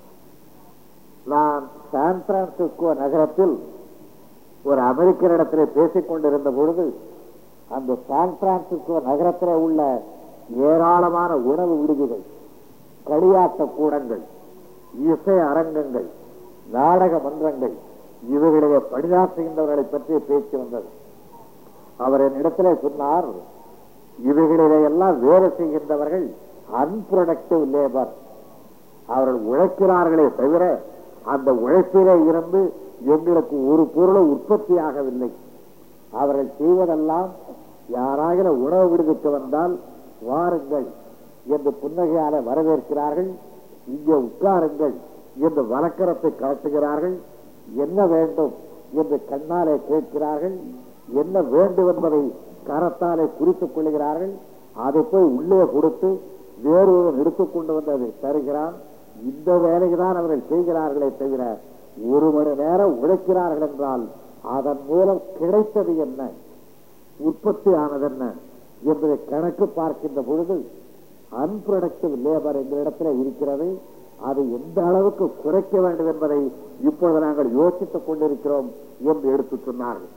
நான் சான் பிரான்சிஸ்கோ நகரத்தில் ஒரு அமெரிக்கரிடத்திலே பேசிக் கொண்டிருந்த பொழுது அந்த சான் பிரான்சிஸ்கோ நகரத்தில் உள்ள ஏராளமான உணவு விடுதிகள் களியாட்ட கூடங்கள் இசை அரங்கங்கள் நாடக மன்றங்கள் இவைகளிலே பணியாற்றுகின்றவர்களை பற்றிய பேச்சு வந்தது அவர் என்னிடத்திலே சொன்னார் இவைகளிலே எல்லாம் வேலை செய்கின்றவர்கள் அன்ப்ரொடக்டிவ் லேபர் அவர்கள் உழைக்கிறார்களே தவிர அந்த உழைப்பிலே இருந்து எங்களுக்கு ஒரு பொருளும் உற்பத்தி ஆகவில்லை அவர்கள் செய்வதெல்லாம் யாராகிலும் உணவு விடுதிக்கு வந்தால் வாருங்கள் என்று புன்னகையால வரவேற்கிறார்கள் இங்கே உட்காருங்கள் என்று வழக்கரத்தை காட்டுகிறார்கள் என்ன வேண்டும் என்று கண்ணாலே கேட்கிறார்கள் என்ன வேண்டும் என்பதை கரத்தாலே குறித்துக் கொள்கிறார்கள் அதை போய் உள்ளே கொடுத்து வேறொருவன் எடுத்துக்கொண்டு வந்து அதை தருகிறான் இந்த வேலையை தான் அவர்கள் செய்கிறார்களே தவிர ஒரு மணி நேரம் உழைக்கிறார்கள் என்றால் அதன் மூலம் கிடைத்தது என்ன உற்பத்தி ஆனது என்ன என்பதை கணக்கு பார்க்கின்ற பொழுது அன்ப்ரொடக்டிவ் லேபர் எங்களிடத்துல இருக்கிறது அதை எந்த அளவுக்கு குறைக்க வேண்டும் என்பதை இப்பொழுது நாங்கள் யோசித்துக் கொண்டிருக்கிறோம் என்று எடுத்து சொன்னார்கள்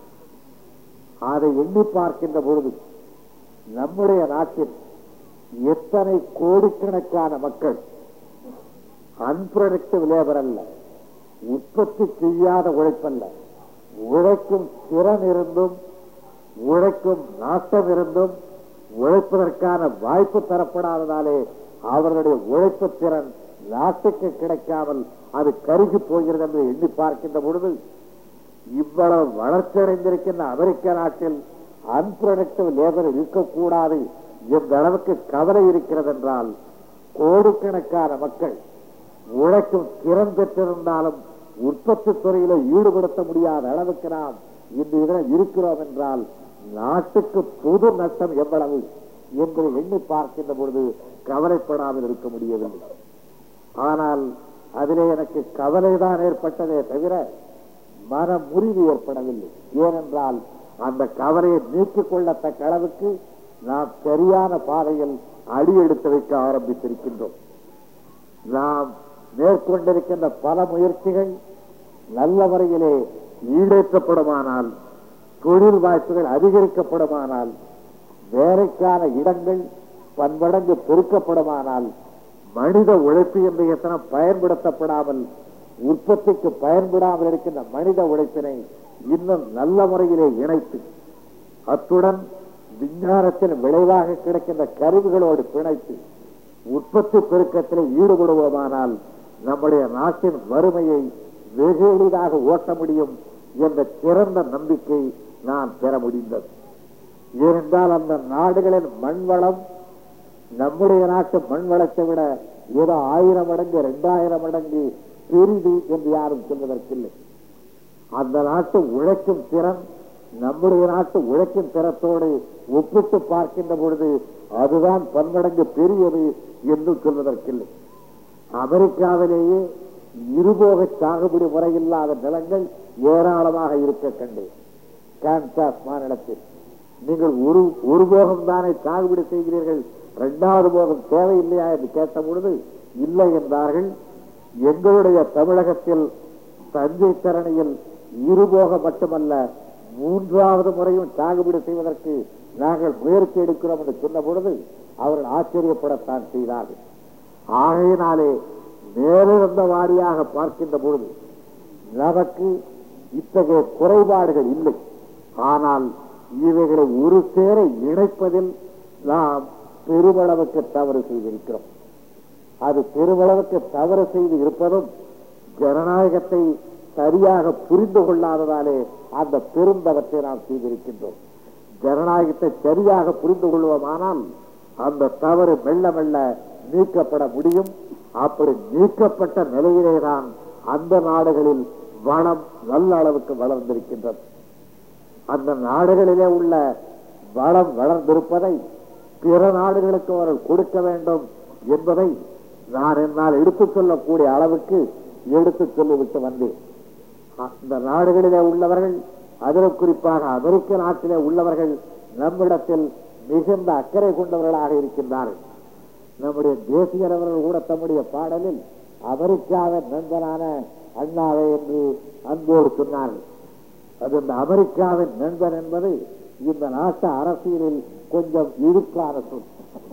அதை எண்ணி பார்க்கின்ற பொழுது நம்முடைய நாட்டில் எத்தனை கோடிக்கணக்கான மக்கள் அன்ப்ரொடக்டிவ் லேபர் அல்ல உற்பத்தி செய்யாத உழைப்பல்ல உழைக்கும் திறன் இருந்தும் உழைக்கும் நாட்டம் இருந்தும் உழைப்பதற்கான வாய்ப்பு தரப்படாததாலே அவர்களுடைய உழைப்பு திறன் நாட்டுக்கு கிடைக்காமல் அது கருகி போகிறது என்று எண்ணி பார்க்கின்ற பொழுது இவ்வளவு வளர்ச்சி அடைந்திருக்கின்ற அமெரிக்க நாட்டில் அன்பிரொடக்டிவ் லேபர் இருக்கக்கூடாது எந்த அளவுக்கு கவலை இருக்கிறது என்றால் கோடிக்கணக்கான மக்கள் உழைக்கும் திறன் பெற்றிருந்தாலும் உற்பத்தி துறையில ஈடுபடுத்த முடியாத அளவுக்கு நாம் இந்த இதில் இருக்கிறோம் என்றால் நாட்டுக்கு பொது நஷ்டம் எவ்வளவு என்பதை எண்ணி பார்க்கின்ற பொழுது கவலைப்படாமல் இருக்க முடியவில்லை ஆனால் அதிலே எனக்கு கவலைதான் ஏற்பட்டதே தவிர மன முறிவு ஏற்படவில்லை ஏனென்றால் அந்த கவலையை நீக்கிக் கொள்ளத்தக்க அளவுக்கு நாம் சரியான பாதையில் அடி எடுத்து வைக்க ஆரம்பித்திருக்கின்றோம் நாம் மேற்கொண்டிருக்கின்ற பல முயற்சிகள் நல்ல முறையிலே ஈடேற்றப்படுமானால் தொழில் வாய்ப்புகள் அதிகரிக்கப்படுமானால் வேலைக்கான இடங்கள் பன்மடங்கு பெருக்கப்படுமானால் மனித உழைப்பு என்ற எத்தனை பயன்படுத்தப்படாமல் உற்பத்திக்கு பயன்படாமல் இருக்கின்ற மனித உழைப்பினை இன்னும் நல்ல முறையிலே இணைத்து அத்துடன் விஞ்ஞானத்தின் விளைவாக கிடைக்கின்ற கருவிகளோடு பிணைத்து உற்பத்தி பெருக்கத்தில் ஈடுபடுவோமானால் நம்முடைய நாட்டின் வறுமையை வெகு எளிதாக ஓட்ட முடியும் என்ற சிறந்த நம்பிக்கை நான் பெற முடிந்தது ஏனென்றால் அந்த நாடுகளின் மண்வளம் நம்முடைய நாட்டு மண் வளத்தை விட ஏதோ ஆயிரம் மடங்கு இரண்டாயிரம் மடங்கு பெரிது என்று யாரும் சொல்வதற்கில்லை அந்த நாட்டு உழைக்கும் திறன் நம்முடைய நாட்டு உழைக்கும் திறத்தோடு ஒப்பிட்டு பார்க்கின்ற பொழுது அதுதான் பன்மடங்கு பெரியது என்று சொல்வதற்கில்லை அமெரிக்காவிலேயே இருபோக சாகுபடி முறையில்லாத நிலங்கள் ஏராளமாக இருக்க கண்டேன் கான்சாஸ் மாநிலத்தில் நீங்கள் ஒரு ஒரு போகம் தானே சாகுபடி செய்கிறீர்கள் இரண்டாவது போகம் தேவையில்லையா என்று கேட்ட பொழுது இல்லை என்றார்கள் எங்களுடைய தமிழகத்தில் தஞ்சை தரணியில் இருபோகம் மட்டுமல்ல மூன்றாவது முறையும் சாகுபடி செய்வதற்கு நாங்கள் முயற்சி எடுக்கிறோம் என்று சொன்ன பொழுது அவர்கள் ஆச்சரியப்படத்தான் செய்தார்கள் ஆகையினாலே மேலிருந்த வாரியாக பார்க்கின்ற பொழுது நமக்கு இத்தகைய குறைபாடுகள் இல்லை ஆனால் இவைகளை ஒரு சேர இணைப்பதில் நாம் பெருமளவுக்கு தவறு செய்திருக்கிறோம் அது பெருமளவுக்கு தவறு செய்து இருப்பதும் ஜனநாயகத்தை சரியாக புரிந்து கொள்ளாததாலே அந்த பெருந்தவற்றை நாம் செய்திருக்கின்றோம் ஜனநாயகத்தை சரியாக புரிந்து கொள்வோமானால் அந்த தவறு மெல்ல மெல்ல நீக்கப்பட முடியும் அப்படி நீக்கப்பட்ட நிலையிலே தான் அந்த நாடுகளில் வளம் நல்ல அளவுக்கு வளர்ந்திருக்கின்றது அந்த நாடுகளிலே உள்ள வளம் வளர்ந்திருப்பதை பிற நாடுகளுக்கு அவர்கள் கொடுக்க வேண்டும் என்பதை நான் என்னால் எடுத்துச் சொல்லக்கூடிய அளவுக்கு எடுத்துச் சொல்லிவிட்டு வந்தேன் அந்த நாடுகளிலே உள்ளவர்கள் அதில் குறிப்பாக அமெரிக்க நாட்டிலே உள்ளவர்கள் நம்மிடத்தில் மிகுந்த அக்கறை கொண்டவர்களாக இருக்கின்றார்கள் நம்முடைய தேசியர் அவர்கள் கூட தம்முடைய பாடலில் அமெரிக்காவின் நண்பனான அண்ணாவை என்று அன்போடு சொன்னார்கள் அது இந்த அமெரிக்காவின் நண்பன் என்பது இந்த நாட்டு அரசியலில் கொஞ்சம் இழுக்கான சொல்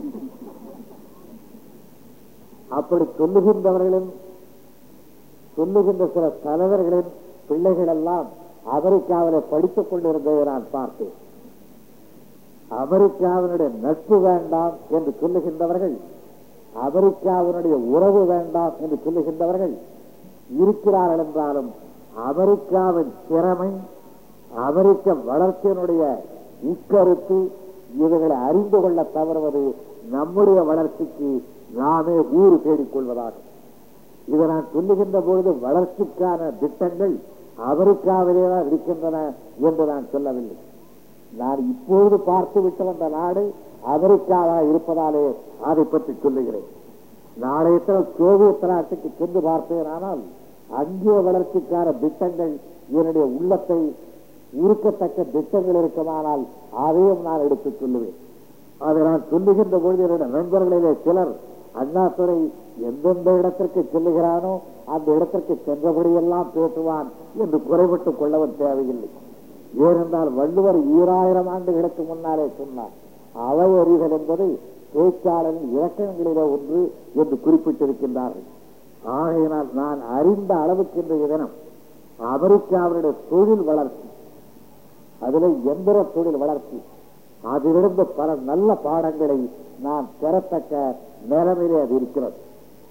அப்படி சொல்லுகின்றவர்களின் சொல்லுகின்ற சில தலைவர்களின் பிள்ளைகள் எல்லாம் அமெரிக்காவிலே படித்துக் கொண்டிருந்ததை நான் பார்த்தேன் அமெரிக்காவினுடைய நட்பு வேண்டாம் என்று சொல்லுகின்றவர்கள் அமெரிக்காவினுடைய உறவு வேண்டாம் என்று சொல்லுகின்றவர்கள் இருக்கிறார்கள் என்றாலும் அமெரிக்காவின் திறமை அமெரிக்க வளர்ச்சியினுடைய உட்கருத்து இவைகளை அறிந்து கொள்ள தவறுவது நம்முடைய வளர்ச்சிக்கு நாமே ஊறு தேடிக்கொள்வதாகும் இதை நான் சொல்லுகின்ற பொழுது வளர்ச்சிக்கான திட்டங்கள் அமெரிக்காவிலே தான் இருக்கின்றன என்று நான் சொல்லவில்லை நான் இப்பொழுது பார்த்து விட்டு வந்த நாடு அமெரிக்காவாக இருப்பதாலே அதை பற்றி சொல்லுகிறேன் நாளைய தினம் சோவியத் நாட்டுக்கு சென்று பார்த்தேன் ஆனால் அங்கே வளர்ச்சிக்கான திட்டங்கள் என்னுடைய உள்ளத்தை உருக்கத்தக்க திட்டங்கள் இருக்குமானால் அதையும் நான் எடுத்துச் சொல்லுவேன் அதை நான் சொல்லுகின்ற பொழுது என்னுடைய நண்பர்களிலே சிலர் அண்ணாதுரை எந்தெந்த இடத்திற்கு செல்லுகிறானோ அந்த இடத்திற்கு சென்றபடியெல்லாம் பேசுவான் என்று குறைபட்டுக் கொள்ளவும் தேவையில்லை ஏனென்றால் வள்ளுவர் ஈராயிரம் ஆண்டுகளுக்கு முன்னாலே சொன்னார் அவை அறிதல் என்பது பேச்சாளரின் இலக்கணங்களிலே ஒன்று என்று குறிப்பிட்டிருக்கின்றார்கள் ஆகையினால் நான் அறிந்த அளவுக்கு இன்றைய தினம் அமெரிக்காவுடைய தொழில் வளர்ச்சி அதில் எந்திர தொழில் வளர்ச்சி அதிலிருந்து பல நல்ல பாடங்களை நான் பெறத்தக்க நிலைமையிலே அது இருக்கிறது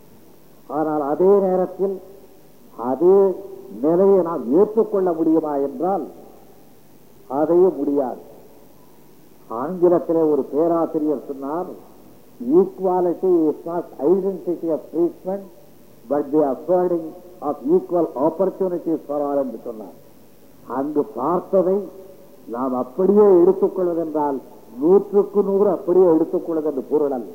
ஆனால் அதே நேரத்தில் அதே நிலையை நாம் ஏற்றுக்கொள்ள முடியுமா என்றால் அதையும் முடியாது ஆங்கிலத்திலே ஒரு பேராசிரியர் சொன்னார் equality is not identity of treatment but the affording of equal opportunities for all என்று சொன்னார் அங்கு பார்த்ததை நாம் அப்படியே எடுத்துக்கொள்வதென்றால் நூற்றுக்கு நூறு அப்படியே எடுத்துக்கொள்வது என்று பொருள் அல்ல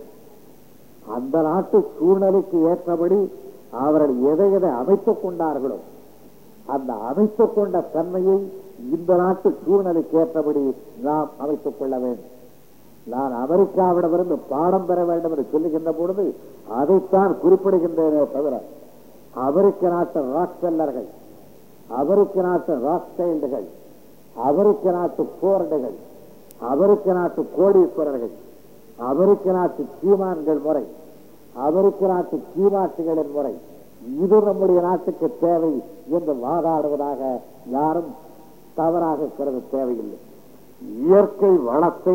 அந்த நாட்டு சூழ்நிலைக்கு ஏற்றபடி அவர்கள் எதை எதை அமைத்துக் கொண்டார்களோ அந்த அமைத்துக் கொண்ட தன்மையை இந்த நாட்டு சூழ்நிலைக்கு ஏற்றபடி நாம் அமைத்துக் கொள்ள வேண்டும் நான் அமெரிக்காவிடமிருந்து பாடம் பெற வேண்டும் என்று சொல்லுகின்ற பொழுது அதைத்தான் குறிப்பிடுகின்றேனே தவிர அமெரிக்க நாட்டு ராக்செல்லர்கள் அமெரிக்க நாட்டு ராக்சைல்டுகள் அமெரிக்க நாட்டு போர்டுகள் அமெரிக்க நாட்டு கோடீஸ்வரர்கள் அமெரிக்க நாட்டு சீமான்கள் முறை அமெரிக்க நாட்டு சீமாட்டுகளின் முறை இது நம்முடைய நாட்டுக்கு தேவை என்று வாதாடுவதாக யாரும் தவறாக கருத தேவையில்லை இயற்கை வளத்தை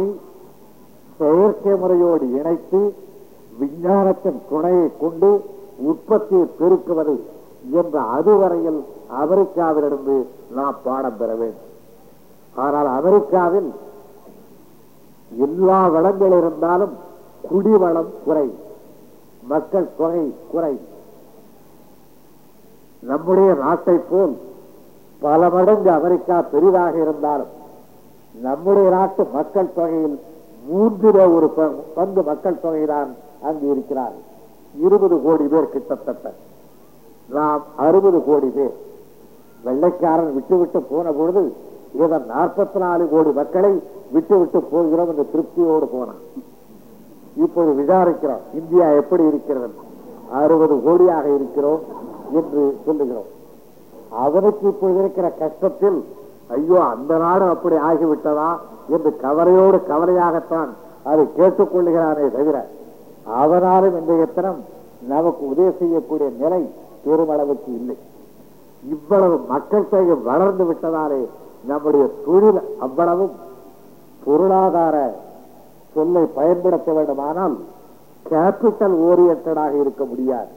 செயற்கை முறையோடு இணைத்து விஞ்ஞானத்தின் துணையை கொண்டு உற்பத்தியை பெருக்குவது என்ற அதுவரையில் அமெரிக்காவிலிருந்து நாம் பாடம் பெற வேண்டும் ஆனால் அமெரிக்காவில் எல்லா வளங்கள் இருந்தாலும் குடிவளம் குறை மக்கள் தொகை குறை நம்முடைய நாட்டை போல் பல மடங்கு அமெரிக்கா பெரிதாக இருந்தாலும் நம்முடைய நாட்டு மக்கள் தொகையில் மூன்றிலே ஒரு ப- பங்கு மக்கள் தொகைதான் அங்கு இருக்கிறார்கள் இருபது கோடி பேர் கிட்டத்தட்ட நாம் அறுபது கோடி பேர் வெள்ளைக்காரன் விட்டுவிட்டு போன பொழுது இதன் நாற்பத்தி நாலு கோடி மக்களை விட்டுவிட்டு போகிறோம் என்ற திருப்தியோடு போனான் இப்போது விசாரிக்கிறோம் இந்தியா எப்படி இருக்கிறது அறுபது கோடியாக இருக்கிறோம் என்று சொல்லுகிறோம் அவனுக்கு இப்போது இருக்கிற கஷ்டத்தில் ஐயோ அந்த நாடு அப்படி ஆகிவிட்டதா என்று கவலையோடு கவலையாகத்தான் அதை கேட்டுக்கொள்ளுகிறானே தவிர அவனாலும் இன்றைய தினம் நமக்கு உதவி செய்யக்கூடிய நிலை பெருமளவுக்கு இல்லை இவ்வளவு மக்கள் தொகை வளர்ந்து விட்டதாலே நம்முடைய தொழில் அவ்வளவும் பொருளாதார சொல்லை பயன்படுத்த வேண்டுமானால் கேபிட்டல் ஓரியன்டாக இருக்க முடியாது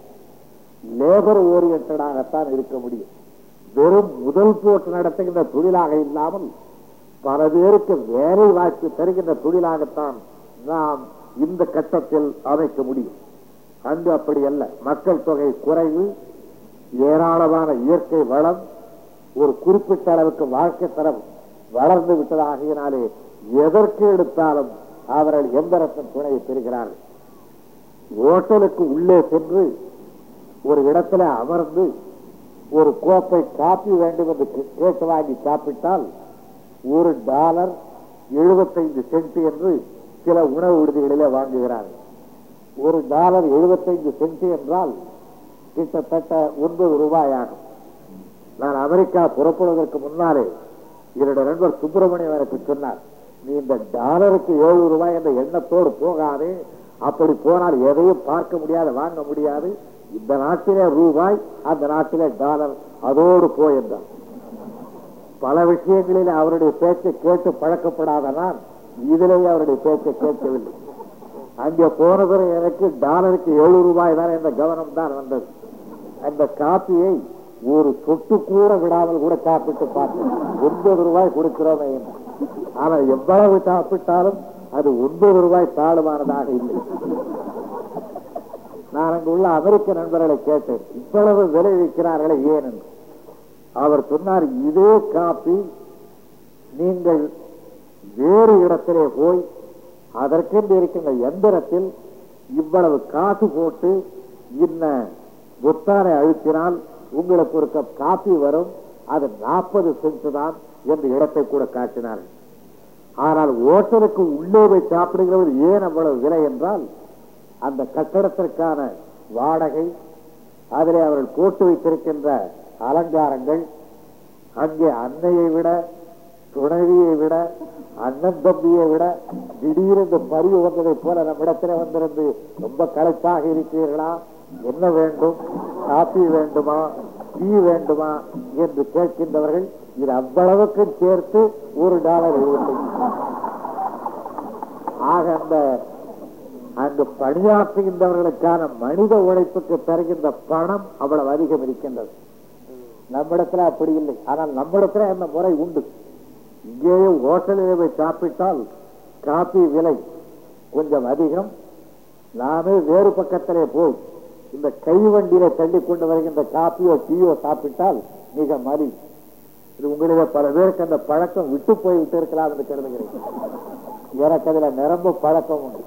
லேபர் ஓரியன்டாகத்தான் இருக்க முடியும் வெறும் முதல் போட்டு நடத்துகின்ற தொழிலாக இல்லாமல் பல பேருக்கு வேலை வாய்ப்பு தருகின்ற தொழிலாகத்தான் நாம் இந்த கட்டத்தில் அமைக்க முடியும் அங்கு அப்படி அல்ல மக்கள் தொகை குறைவு ஏராளமான இயற்கை வளம் ஒரு குறிப்பிட்ட அளவுக்கு வாழ்க்கை தரம் வளர்ந்து விட்டதாகினாலே எதற்கு எடுத்தாலும் அவர்கள் எந்திரத்தின் துணையை பெறுகிறார்கள் ஓட்டலுக்கு உள்ளே சென்று ஒரு இடத்துல அமர்ந்து ஒரு கோப்பை காப்பி வேண்டும் என்று கே- கேட்டு வாங்கி சாப்பிட்டால் ஒரு டாலர் எழுபத்தைந்து சென்ட் என்று சில உணவு விடுதிகளிலே வாங்குகிறார்கள் ஒரு டாலர் எழுபத்தைந்து சென்ட் என்றால் கிட்டத்தட்ட ஒன்பது ரூபாய் ஆகும் நான் அமெரிக்கா புறப்படுவதற்கு முன்னாலே என்னுடைய நண்பர் சுப்பிரமணியம் எனக்கு சொன்னார் நீ இந்த டாலருக்கு ஏழு ரூபாய் என்ற எண்ணத்தோடு போகாதே அப்படி போனால் எதையும் பார்க்க முடியாது வாங்க முடியாது இந்த நாட்டிலே ரூபாய் அந்த நாட்டிலே டாலர் அதோடு போ என்றார் பல விஷயங்களில் அவருடைய பேச்சை கேட்டு பழக்கப்படாத நான் இதிலேயே அவருடைய பேச்சை கேட்கவில்லை அங்கே போன பிறகு எனக்கு டாலருக்கு ஏழு ரூபாய் தான் என்ற கவனம் தான் வந்தது அந்த காப்பியை ஒரு சொட்டு கூட விடாமல் கூட சாப்பிட்டு பார்த்தேன் ஒன்பது ரூபாய் கொடுக்கிறோமே என்று. ஆனால் எவ்வளவு சாப்பிட்டாலும் அது ஒன்பது ரூபாய் தாழ்வானதாக இல்லை நான் அங்கு உள்ள அமெரிக்க நண்பர்களை கேட்டேன் இவ்வளவு விலை விற்கிறார்களே ஏன் என்று அவர் சொன்னார் இதே காப்பி நீங்கள் வேறு இடத்திலே போய் அதற்கென்று இருக்கின்ற எந்திரத்தில் இவ்வளவு காசு போட்டு இன்ன பொத்தானை அழுத்தினால் உங்களுக்கு ஒரு கப் காப்பி வரும் அது நாற்பது சென்ட் தான் என்று இடத்தை கூட காட்டினார்கள் ஆனால் ஓட்டலுக்கு உள்ளே போய் சாப்பிடுகிறவர் ஏன் அவ்வளவு விலை என்றால் அந்த கட்டடத்திற்கான வாடகை அதிலே அவர்கள் போட்டு வைத்திருக்கின்ற அலங்காரங்கள் அங்கே அன்னையை விட துணைவியை விட அண்ணன் தம்பியை விட திடீரென்று பறிவு வந்ததை போல நம்மிடத்திலே வந்திருந்து ரொம்ப களைப்பாக இருக்கிறீர்களா என்ன வேண்டும் காப்பி வேண்டுமா டீ வேண்டுமா என்று கேட்கின்றவர்கள் இது அவ்வளவுக்கு சேர்த்து ஒரு டாலர் எழுபத்தஞ்சு ஆக அந்த அங்கு பணியாற்றுகின்றவர்களுக்கான மனித உழைப்புக்கு தருகின்ற பணம் அவ்வளவு அதிகம் இருக்கின்றது நம்மிடத்துல அப்படி இல்லை ஆனால் நம்மிடத்துல அந்த முறை உண்டு இங்கேயே ஹோட்டலில் போய் சாப்பிட்டால் காபி விலை கொஞ்சம் அதிகம் நாமே வேறு பக்கத்திலே போய் இந்த கைவண்டியில தள்ளி கொண்டு வருகின்ற காப்பியோ டீயோ சாப்பிட்டால் மிக மலி இது உங்களிலே பல பேருக்கு அந்த பழக்கம் விட்டு போய் விட்டு இருக்கலாம் என்று கருதுகிறேன் எனக்கு அதுல நிரம்ப பழக்கம் உண்டு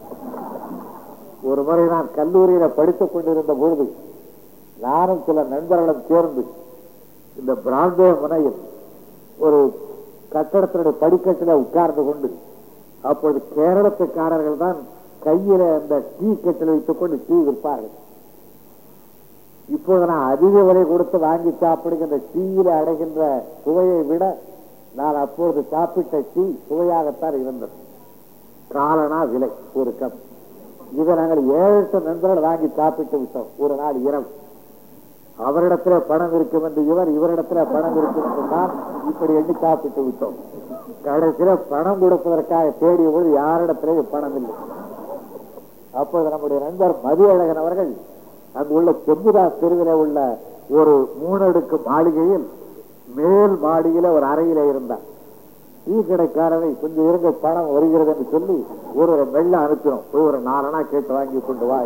ஒரு முறை நான் கல்லூரியில படித்துக் கொண்டிருந்த பொழுது நானும் சில நண்பர்களும் சேர்ந்து இந்த பிராண்டே முனையில் ஒரு கட்டடத்தினுடைய படிக்கட்டில் உட்கார்ந்து கொண்டு அப்பொழுது கேரளத்துக்காரர்கள் தான் கையில அந்த டீ கட்டில் வைத்துக் கொண்டு டீ விற்பார்கள் இப்போது நான் அதிக விலை கொடுத்து வாங்கி சாப்பிடுகின்ற டீயில அடைகின்ற சுவையை விட நான் அப்பொழுது சாப்பிட்ட டீ சுவையாகத்தான் இருந்தது காலனா விலை ஒரு கப் இதை நாங்கள் ஏழு எட்டு நண்பர்கள் வாங்கி சாப்பிட்டு விட்டோம் ஒரு நாள் இரவு அவரிடத்துல பணம் இருக்கும் என்று இவர் இவரிடத்துல பணம் இருக்கும் என்று நான் இப்படி எண்ணி சாப்பிட்டு விட்டோம் கடைசியில பணம் கொடுப்பதற்காக தேடிய போது யாரிடத்திலேயும் பணம் இல்லை அப்போது நம்முடைய நண்பர் மதியழகன் அவர்கள் அங்கு உள்ள செம்புதாஸ் தெருவில் உள்ள ஒரு மூணடுக்கு மாளிகையில் மேல் மாடியில ஒரு அறையில இருந்தார் டீ கடைக்காரரை கொஞ்சம் இருங்க பணம் வருகிறது என்று சொல்லி ஒரு ஒரு வெள்ள அனுப்பினோம் போய் ஒரு நாலனா கேட்டு வாங்கி கொண்டு வா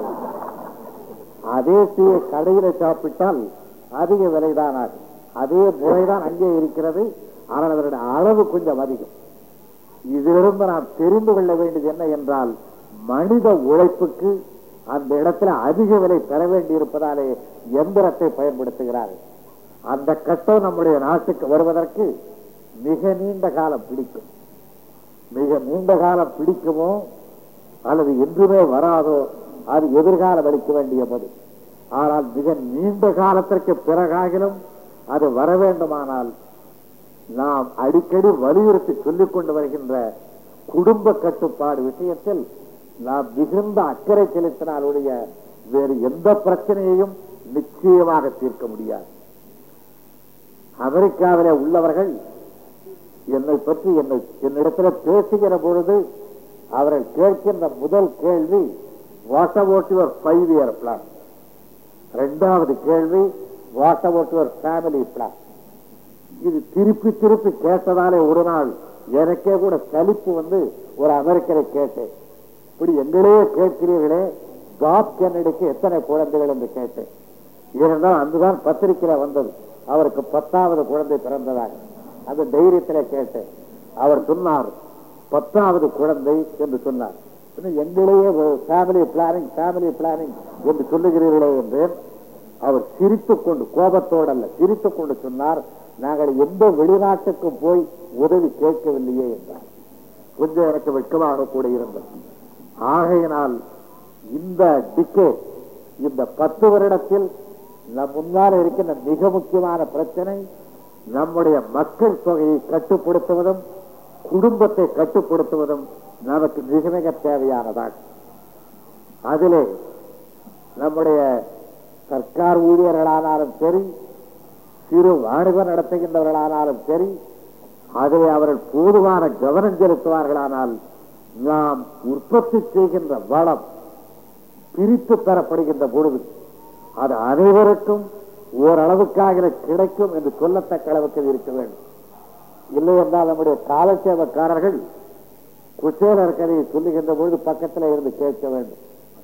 அதே டீயை கடையில சாப்பிட்டால் அதிக விலைதான் ஆகும் அதே முறைதான் அங்கே இருக்கிறது ஆனால் அதனுடைய அளவு கொஞ்சம் அதிகம் இதிலிருந்து நாம் தெரிந்து கொள்ள வேண்டியது என்ன என்றால் மனித உழைப்புக்கு அந்த இடத்துல அதிக விலை பெற வேண்டி இருப்பதாலே எந்திரத்தை பயன்படுத்துகிறார்கள் அந்த கட்டம் நம்முடைய நாட்டுக்கு வருவதற்கு மிக நீண்ட காலம் பிடிக்கும் மிக நீண்ட காலம் பிடிக்குமோ அல்லது என்றுமே வராதோ அது எதிர்காலம் அளிக்க வேண்டிய பதில் ஆனால் மிக நீண்ட காலத்திற்கு பிறகாகிலும் அது வர வேண்டுமானால் நாம் அடிக்கடி வலியுறுத்தி சொல்லிக் கொண்டு வருகின்ற குடும்ப கட்டுப்பாடு விஷயத்தில் நாம் மிகுந்த அக்கறை செலுத்தினாலுடைய வேறு எந்த பிரச்சனையையும் நிச்சயமாக தீர்க்க முடியாது அமெரிக்காவிலே உள்ளவர்கள் என்னை பற்றி என்னை என்னிடத்தில் பேசுகிற பொழுது அவர்கள் கேட்கின்ற முதல் கேள்வி what about your five year plan ரெண்டாவது கேள்வி what about your family plan இது திருப்பி திருப்பி கேட்டதாலே ஒரு நாள் எனக்கே கூட சலிப்பு வந்து ஒரு அமெரிக்கரை கேட்டேன் இப்படி எங்களையே கேட்கிறீர்களே பாப் கென்னடிக்கு எத்தனை குழந்தைகள் என்று கேட்டேன் ஏனென்றால் அங்குதான் பத்திரிகையில வந்தது அவருக்கு பத்தாவது குழந்தை பிறந்ததாக அந்த தைரியத்திலே கேட்டேன் அவர் சொன்னார் பத்தாவது குழந்தை என்று சொன்னார் இன்னும் எங்களையே ஃபேமிலி பிளானிங் ஃபேமிலி பிளானிங் என்று சொல்லுகிறீர்களே என்றேன் அவர் சிரித்துக் கொண்டு கோபத்தோடு அல்ல சிரித்துக் கொண்டு சொன்னார் நாங்கள் எந்த வெளிநாட்டுக்கும் போய் உதவி கேட்கவில்லையே என்றார் கொஞ்சம் எனக்கு வெட்கமாக கூட இருந்தது ஆகையினால் இந்த டிக்கே இந்த பத்து வருடத்தில் நம் முன்னால் இருக்கின்ற மிக முக்கியமான பிரச்சனை நம்முடைய மக்கள் தொகையை கட்டுப்படுத்துவதும் குடும்பத்தை கட்டுப்படுத்துவதும் நமக்கு மிக மிக தேவையானதாகும் அதிலே நம்முடைய சர்க்கார் ஊழியர்களானாலும் சரி சிறு வாணிபம் நடத்துகின்றவர்களானாலும் சரி அதிலே அவர்கள் போதுமான கவனம் செலுத்துவார்களானால் நாம் உற்பத்தி செய்கின்ற வளம் பிரித்து பெறப்படுகின்ற பொழுது அது அனைவருக்கும் ஓரளவுக்காக கிடைக்கும் என்று சொல்லத்தக்க அளவுக்கு அது இருக்க வேண்டும் இல்லை என்றால் நம்முடைய காலசேவக்காரர்கள் குச்சேலர் கதையை சொல்லுகின்ற பொழுது பக்கத்தில் இருந்து கேட்க வேண்டும்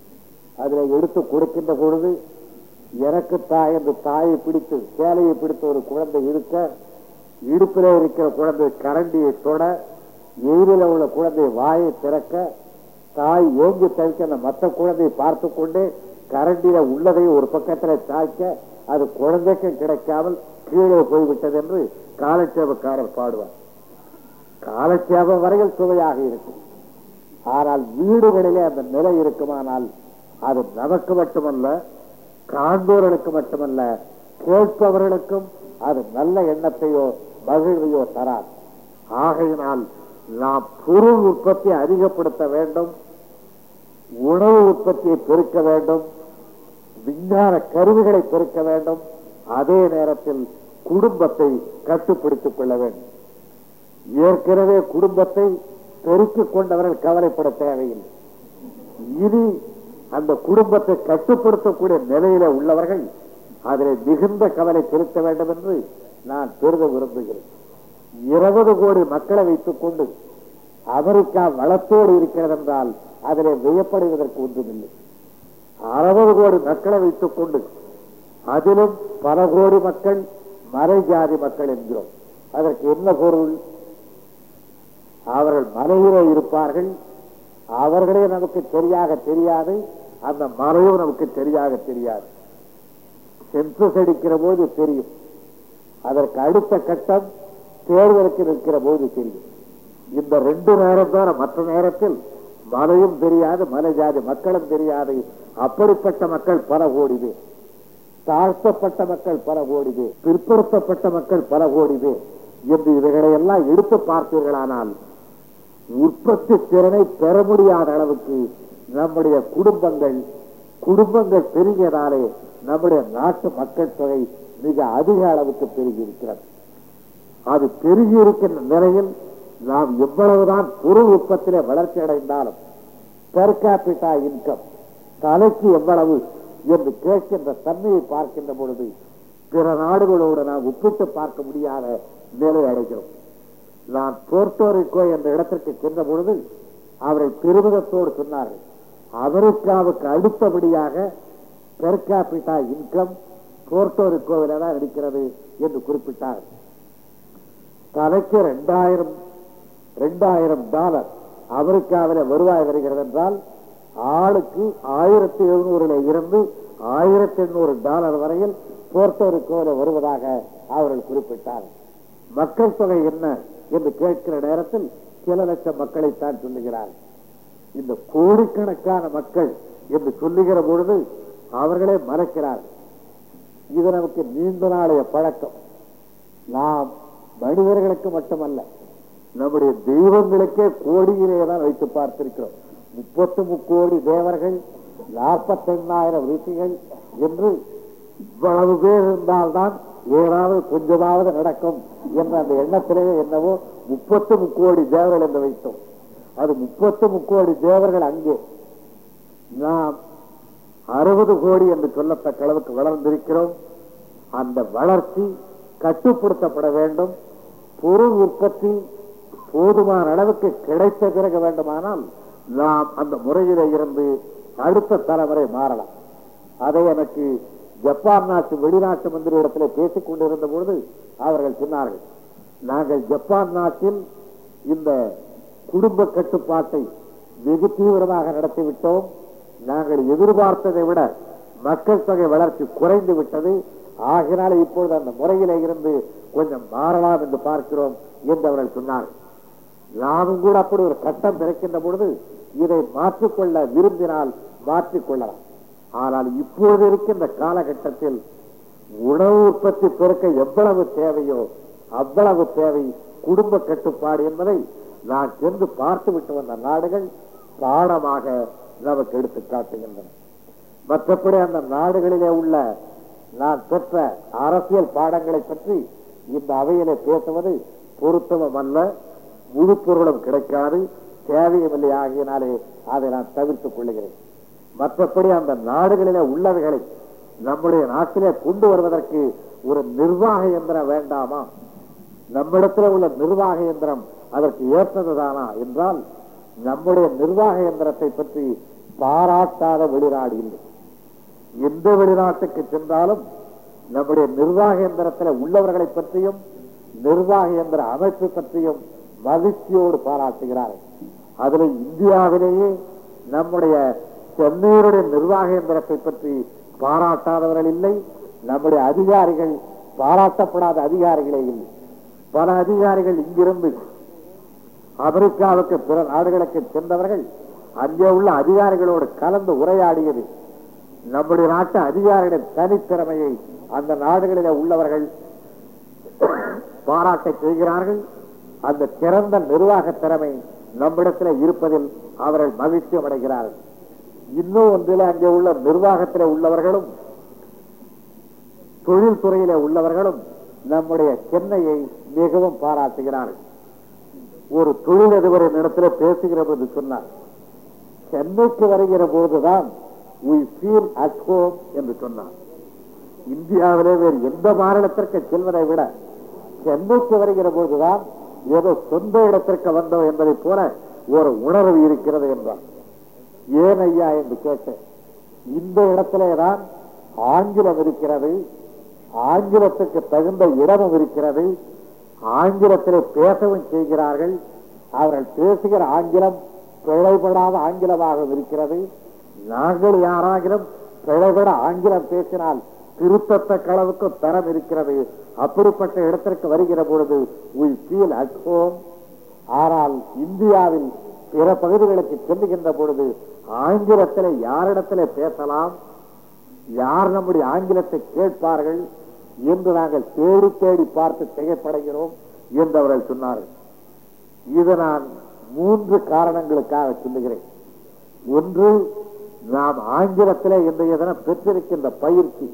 அதில் எடுத்து கொடுக்கின்ற பொழுது எனக்கு தாய் என்று தாயை பிடித்து சேலையை பிடித்து ஒரு குழந்தை இருக்க இடுப்பிலே இருக்கிற குழந்தை கரண்டியை தொட எயிரில் உள்ள குழந்தை வாயை திறக்க தாய் ஏங்கி தவிக்க அந்த மற்ற குழந்தையை பார்த்து கொண்டே கரண்டியில உள்ளதை ஒரு பக்கத்துல சாய்க்க அது குழந்தைக்கு கிடைக்காமல் கீழே போய்விட்டது என்று காலட்சேபக்காரர் பாடுவார் காலட்சேபம் வரையில் சுவையாக இருக்கும் ஆனால் வீடுகளிலே அந்த நிலை இருக்குமானால் அது நமக்கு மட்டுமல்ல காண்பவர்களுக்கு மட்டுமல்ல கேட்பவர்களுக்கும் அது நல்ல எண்ணத்தையோ மகிழ்வையோ தராது ஆகையினால் நாம் பொருள் உற்பத்தியை அதிகப்படுத்த வேண்டும் உணவு உற்பத்தியை பெருக்க வேண்டும் விஞ்ஞான கருவிகளை பெருக்க வேண்டும் அதே நேரத்தில் குடும்பத்தை கட்டுப்படுத்திக் கொள்ள வேண்டும் ஏற்கனவே குடும்பத்தை பெருக்கிக் கொண்டவர்கள் கவலைப்பட தேவையில்லை இனி அந்த குடும்பத்தை கட்டுப்படுத்தக்கூடிய நிலையில உள்ளவர்கள் அதில் மிகுந்த கவலை செலுத்த வேண்டும் என்று நான் பெருத விரும்புகிறேன் இருபது கோடி மக்களை வைத்துக் கொண்டு அமெரிக்கா வளத்தோடு இருக்கிறது என்றால் அதில் வியப்படுவதற்கு ஒன்றுமில்லை அறுபது கோடி மக்களை வைத்துக் கொண்டு அதிலும் பல கோடி மக்கள் மறை ஜாதி மக்கள் என்கிறோம் அதற்கு என்ன பொருள் அவர்கள் மலையிலே இருப்பார்கள் அவர்களே நமக்கு சரியாக தெரியாது அந்த மலையும் நமக்கு சரியாக தெரியாது சென்சஸ் அடிக்கிற போது தெரியும் அதற்கு அடுத்த கட்டம் தேர்தலுக்கு நிற்கிற போது தெரியும் இந்த ரெண்டு நேரம் தான் மற்ற நேரத்தில் மலையும் தெரியாது மலை ஜாதி மக்களும் தெரியாது அப்படிப்பட்ட மக்கள் பல கோடி பேர் தாழ்த்தப்பட்ட மக்கள் பல கோடி பேர் பிற்படுத்தப்பட்ட மக்கள் பல கோடி பேர் என்று இவைகளை எல்லாம் எடுத்து பார்த்தீர்களானால் உற்பத்தி திறனை பெற முடியாத அளவுக்கு நம்முடைய குடும்பங்கள் குடும்பங்கள் பெருகியதாலே நம்முடைய நாட்டு மக்கள் தொகை மிக அதிக அளவுக்கு பெருகி இருக்கிறது அது பெருகி இருக்கின்ற நிலையில் நாம் எவ்வளவுதான் பொருள் உற்பத்தியிலே வளர்ச்சி அடைந்தாலும் பெர் கேபிட்டா இன்கம் தலைக்கு எவ்வளவு என்று கேட்கின்ற தன்மையை பார்க்கின்ற பொழுது பிற நாடுகளோடு நாம் ஒப்பிட்டு பார்க்க முடியாத நிலை அடைகிறோம் நான் போர்ட்டோரிக்கோ என்ற இடத்திற்கு சென்ற பொழுது அவர்கள் பெருமிதத்தோடு சொன்னார்கள் அமெரிக்காவுக்கு அடுத்தபடியாக பெர் கேபிட்டா இன்கம் போர்ட்டோரிக்கோவில தான் இருக்கிறது என்று குறிப்பிட்டார்கள் தலைக்கு ரெண்டாயிரம் ரெண்டாயிரம் டாலர் அமெரிக்காவில் வருவாய் வருகிறது என்றால் ஆளுக்கு ஆயிரத்தி எழுநூறுல இருந்து ஆயிரத்தி எண்ணூறு டாலர் வரையில் போர்ட்டோரிக்கோவில் வருவதாக அவர்கள் குறிப்பிட்டார் மக்கள் தொகை என்ன என்று கேட்கிற நேரத்தில் சில லட்சம் மக்களைத்தான் சொல்லுகிறார் இந்த கோடிக்கணக்கான மக்கள் என்று சொல்லுகிற பொழுது அவர்களே மறைக்கிறார்கள் இது நமக்கு நீண்ட நாளைய பழக்கம் நாம் மனிதர்களுக்கு மட்டுமல்ல நம்முடைய தெய்வங்களுக்கே கோடியிலே தான் வைத்து பார்த்திருக்கிறோம் முப்பத்து முக்கோடி தேவர்கள் நாற்பத்தெண்ணாயிரம் ரிஷிகள் என்று இவ்வளவு பேர் இருந்தால்தான் ஏதாவது கொஞ்சமாவது நடக்கும் என்ற அந்த எண்ணத்திலேயே என்னவோ முப்பத்து முக்கோடி தேவர்கள் என்று வைத்தோம் அது முப்பத்து முக்கோடி தேவர்கள் அங்கே நாம் அறுபது கோடி என்று சொல்லத்தக்க அளவுக்கு வளர்ந்திருக்கிறோம் அந்த வளர்ச்சி கட்டுப்படுத்தப்பட வேண்டும் பொருள் உற்பத்தி போதுமான அளவுக்கு கிடைத்த பிறகு வேண்டுமானால் நாம் அந்த முறையிலே இருந்து அடுத்த தலைமுறை மாறலாம் அதை எனக்கு ஜப்பான் நாட்டு வெளிநாட்டு மந்திரி இடத்துல பேசிக் கொண்டிருந்த பொழுது அவர்கள் சொன்னார்கள் நாங்கள் ஜப்பான் நாட்டில் இந்த குடும்ப கட்டுப்பாட்டை வெகு தீவிரமாக நடத்திவிட்டோம் நாங்கள் எதிர்பார்த்ததை விட மக்கள் தொகை வளர்ச்சி குறைந்து விட்டது ஆகினால இப்பொழுது அந்த முறையிலே இருந்து கொஞ்சம் மாறலாம் என்று பார்க்கிறோம் என்று அவர்கள் சொன்னார்கள் நாமும் கூட அப்படி ஒரு கட்டம் பிறக்கின்ற பொழுது இதை மாற்றிக்கொள்ள விரும்பினால் மாற்றிக்கொள்ளலாம் ஆனால் இப்போது இருக்கின்ற காலகட்டத்தில் உணவு உற்பத்தி பெருக்க எவ்வளவு தேவையோ அவ்வளவு தேவை குடும்ப கட்டுப்பாடு என்பதை நான் சென்று பார்த்து விட்டு வந்த நாடுகள் பாடமாக நமக்கு எடுத்து காட்டுகின்றன மற்றபடி அந்த நாடுகளிலே உள்ள நான் பெற்ற அரசியல் பாடங்களை பற்றி இந்த அவையிலே பேசுவது பொருத்தமம் அல்ல முழு பொருளும் கிடைக்காது தேவையுமில்லை ஆகியனாலே அதை நான் தவிர்த்துக் கொள்ளுகிறேன் மற்றபடி அந்த நாடுகளிலே உள்ளவைகளை நம்முடைய நாட்டிலே கொண்டு வருவதற்கு ஒரு நிர்வாக இயந்திரம் வேண்டாமா நம்மிடத்தில் உள்ள நிர்வாக இயந்திரம் அதற்கு ஏற்றதுதானா என்றால் நம்முடைய நிர்வாக இயந்திரத்தை பற்றி பாராட்டாத வெளிநாடு இல்லை எந்த வெளிநாட்டுக்கு சென்றாலும் நம்முடைய நிர்வாக இயந்திரத்தில் உள்ளவர்களை பற்றியும் நிர்வாக இயந்திர அமைப்பு பற்றியும் மகிழ்ச்சியோடு பாராட்டுகிறார்கள் அதில் இந்தியாவிலேயே நம்முடைய சென்னையருடைய நிர்வாக இயந்திரத்தை பற்றி பாராட்டாதவர்கள் இல்லை நம்முடைய அதிகாரிகள் பாராட்டப்படாத அதிகாரிகளே இல்லை பல அதிகாரிகள் இங்கிருந்து அமெரிக்காவுக்கு பிற நாடுகளுக்கு சென்றவர்கள் அங்கே உள்ள அதிகாரிகளோடு கலந்து உரையாடியது நம்முடைய நாட்டு அதிகாரிகளின் தனித்திறமையை அந்த நாடுகளிலே உள்ளவர்கள் பாராட்ட செய்கிறார்கள் அந்த சிறந்த நிர்வாக திறமை நம்மிடத்தில் இருப்பதில் அவர்கள் மகிழ்ச்சி அடைகிறார்கள் இன்னும் ஒன்றில் அங்கே உள்ள நிர்வாகத்தில் உள்ளவர்களும் தொழில்துறையில உள்ளவர்களும் நம்முடைய சென்னையை மிகவும் பாராட்டுகிறார்கள் ஒரு தொழிலதிபரின் இடத்துல பேசுகிறோம் என்று சொன்னார் சென்னைக்கு வருகிற போதுதான் we feel at home என்று சொன்னார் இந்தியாவிலே வேறு எந்த மாநிலத்திற்கு செல்வதை விட சென்னைக்கு வருகிற போதுதான் ஏதோ சொந்த இடத்திற்கு வந்தோம் என்பதை போல ஒரு உணர்வு இருக்கிறது என்றார் ஏன் ஐயா என்று கேட்டேன் இந்த இடத்திலே தான் ஆங்கிலம் இருக்கிறது ஆங்கிலத்துக்கு தகுந்த இடமும் இருக்கிறது ஆங்கிலத்திலே பேசவும் செய்கிறார்கள் அவர்கள் பேசுகிற ஆங்கிலம் பிழைபடாத ஆங்கிலமாக இருக்கிறது நாங்கள் யாராகிலும் பிழைபட ஆங்கிலம் பேசினால் திருத்தத்தக்க அளவுக்கு தரம் இருக்கிறது அப்படிப்பட்ட இடத்திற்கு வருகிற பொழுது we feel at home ஆனால் இந்தியாவில் பிற பகுதிகளுக்கு செல்லுகின்ற பொழுது ஆங்கிலத்தில் யாரிடத்தில் பேசலாம் யார் நம்முடைய ஆங்கிலத்தை கேட்பார்கள் என்று நாங்கள் தேடி தேடி பார்த்து திகைப்படைகிறோம் என்று அவர்கள் சொன்னார்கள் இது நான் மூன்று காரணங்களுக்காக சொல்லுகிறேன் ஒன்று நாம் ஆங்கிலத்திலே இன்றைய தினம் பெற்றிருக்கின்ற பயிற்சி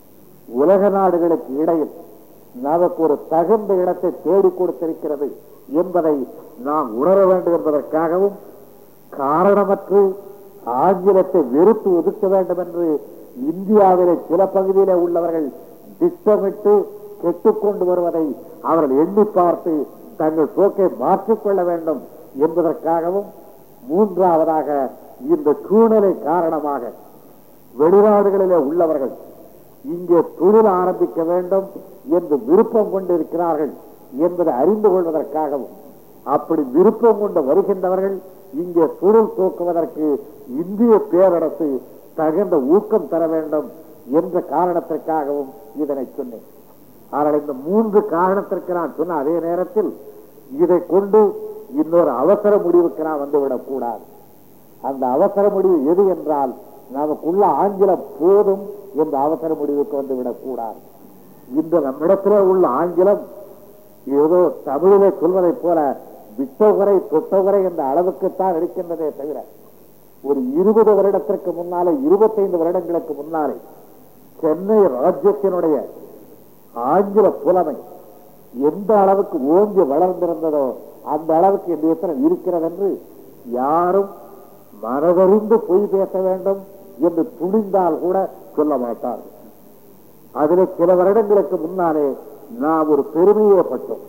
உலக நாடுகளுக்கு இடையில் நமக்கு ஒரு தகுந்த இடத்தை தேடி கொடுத்திருக்கிறது என்பதை நாம் உணர வேண்டும் என்பதற்காகவும் காரணமற்று ஆங்கிலத்தை வெறுத்து ஒதுக்க வேண்டும் என்று இந்தியாவிலே சில பகுதியிலே உள்ளவர்கள் திட்டமிட்டு கெட்டுக்கொண்டு வருவதை அவர்கள் எண்ணி பார்த்து தங்கள் போக்கை மாற்றிக்கொள்ள வேண்டும் என்பதற்காகவும் மூன்றாவதாக இந்த சூழ்நிலை காரணமாக வெளிநாடுகளிலே உள்ளவர்கள் இங்கே தொழில் ஆரம்பிக்க வேண்டும் என்று விருப்பம் கொண்டிருக்கிறார்கள் என்பதை அறிந்து கொள்வதற்காகவும் அப்படி விருப்பம் கொண்டு வருகின்றவர்கள் இங்கே தொழில் தூக்குவதற்கு இந்திய பேரரசு தகுந்த ஊக்கம் தர வேண்டும் என்ற காரணத்திற்காகவும் இதனை சொன்னேன் ஆனால் இந்த மூன்று காரணத்திற்கு நான் சொன்ன அதே நேரத்தில் இதை கொண்டு இன்னொரு அவசர முடிவுக்கு நான் வந்துவிடக் கூடாது அந்த அவசர முடிவு எது என்றால் நமக்குள்ள ஆங்கிலம் போதும் என்ற அவசர முடிவுக்கு வந்துவிடக் கூடாது இந்த நம்மிடத்திலே உள்ள ஆங்கிலம் ஏதோ தமிழிலே சொல்வதைப் போல விட்டவரை தொட்டவரை என்ற அளவுக்குத்தான் இருக்கின்றதே தவிர ஒரு இருபது வருடத்திற்கு முன்னாலே இருபத்தைந்து வருடங்களுக்கு முன்னாலே சென்னை ராஜ்யத்தினுடைய ஆங்கில புலமை எந்த அளவுக்கு ஓங்கி வளர்ந்திருந்ததோ அந்த அளவுக்கு இந்த எத்தனை இருக்கிறது என்று யாரும் மனதறிந்து பொய் பேச வேண்டும் என்று துணிந்தால் கூட சொல்ல மாட்டார் அதில் சில வருடங்களுக்கு முன்னாலே நாம் ஒரு பெருமையே பட்டோம்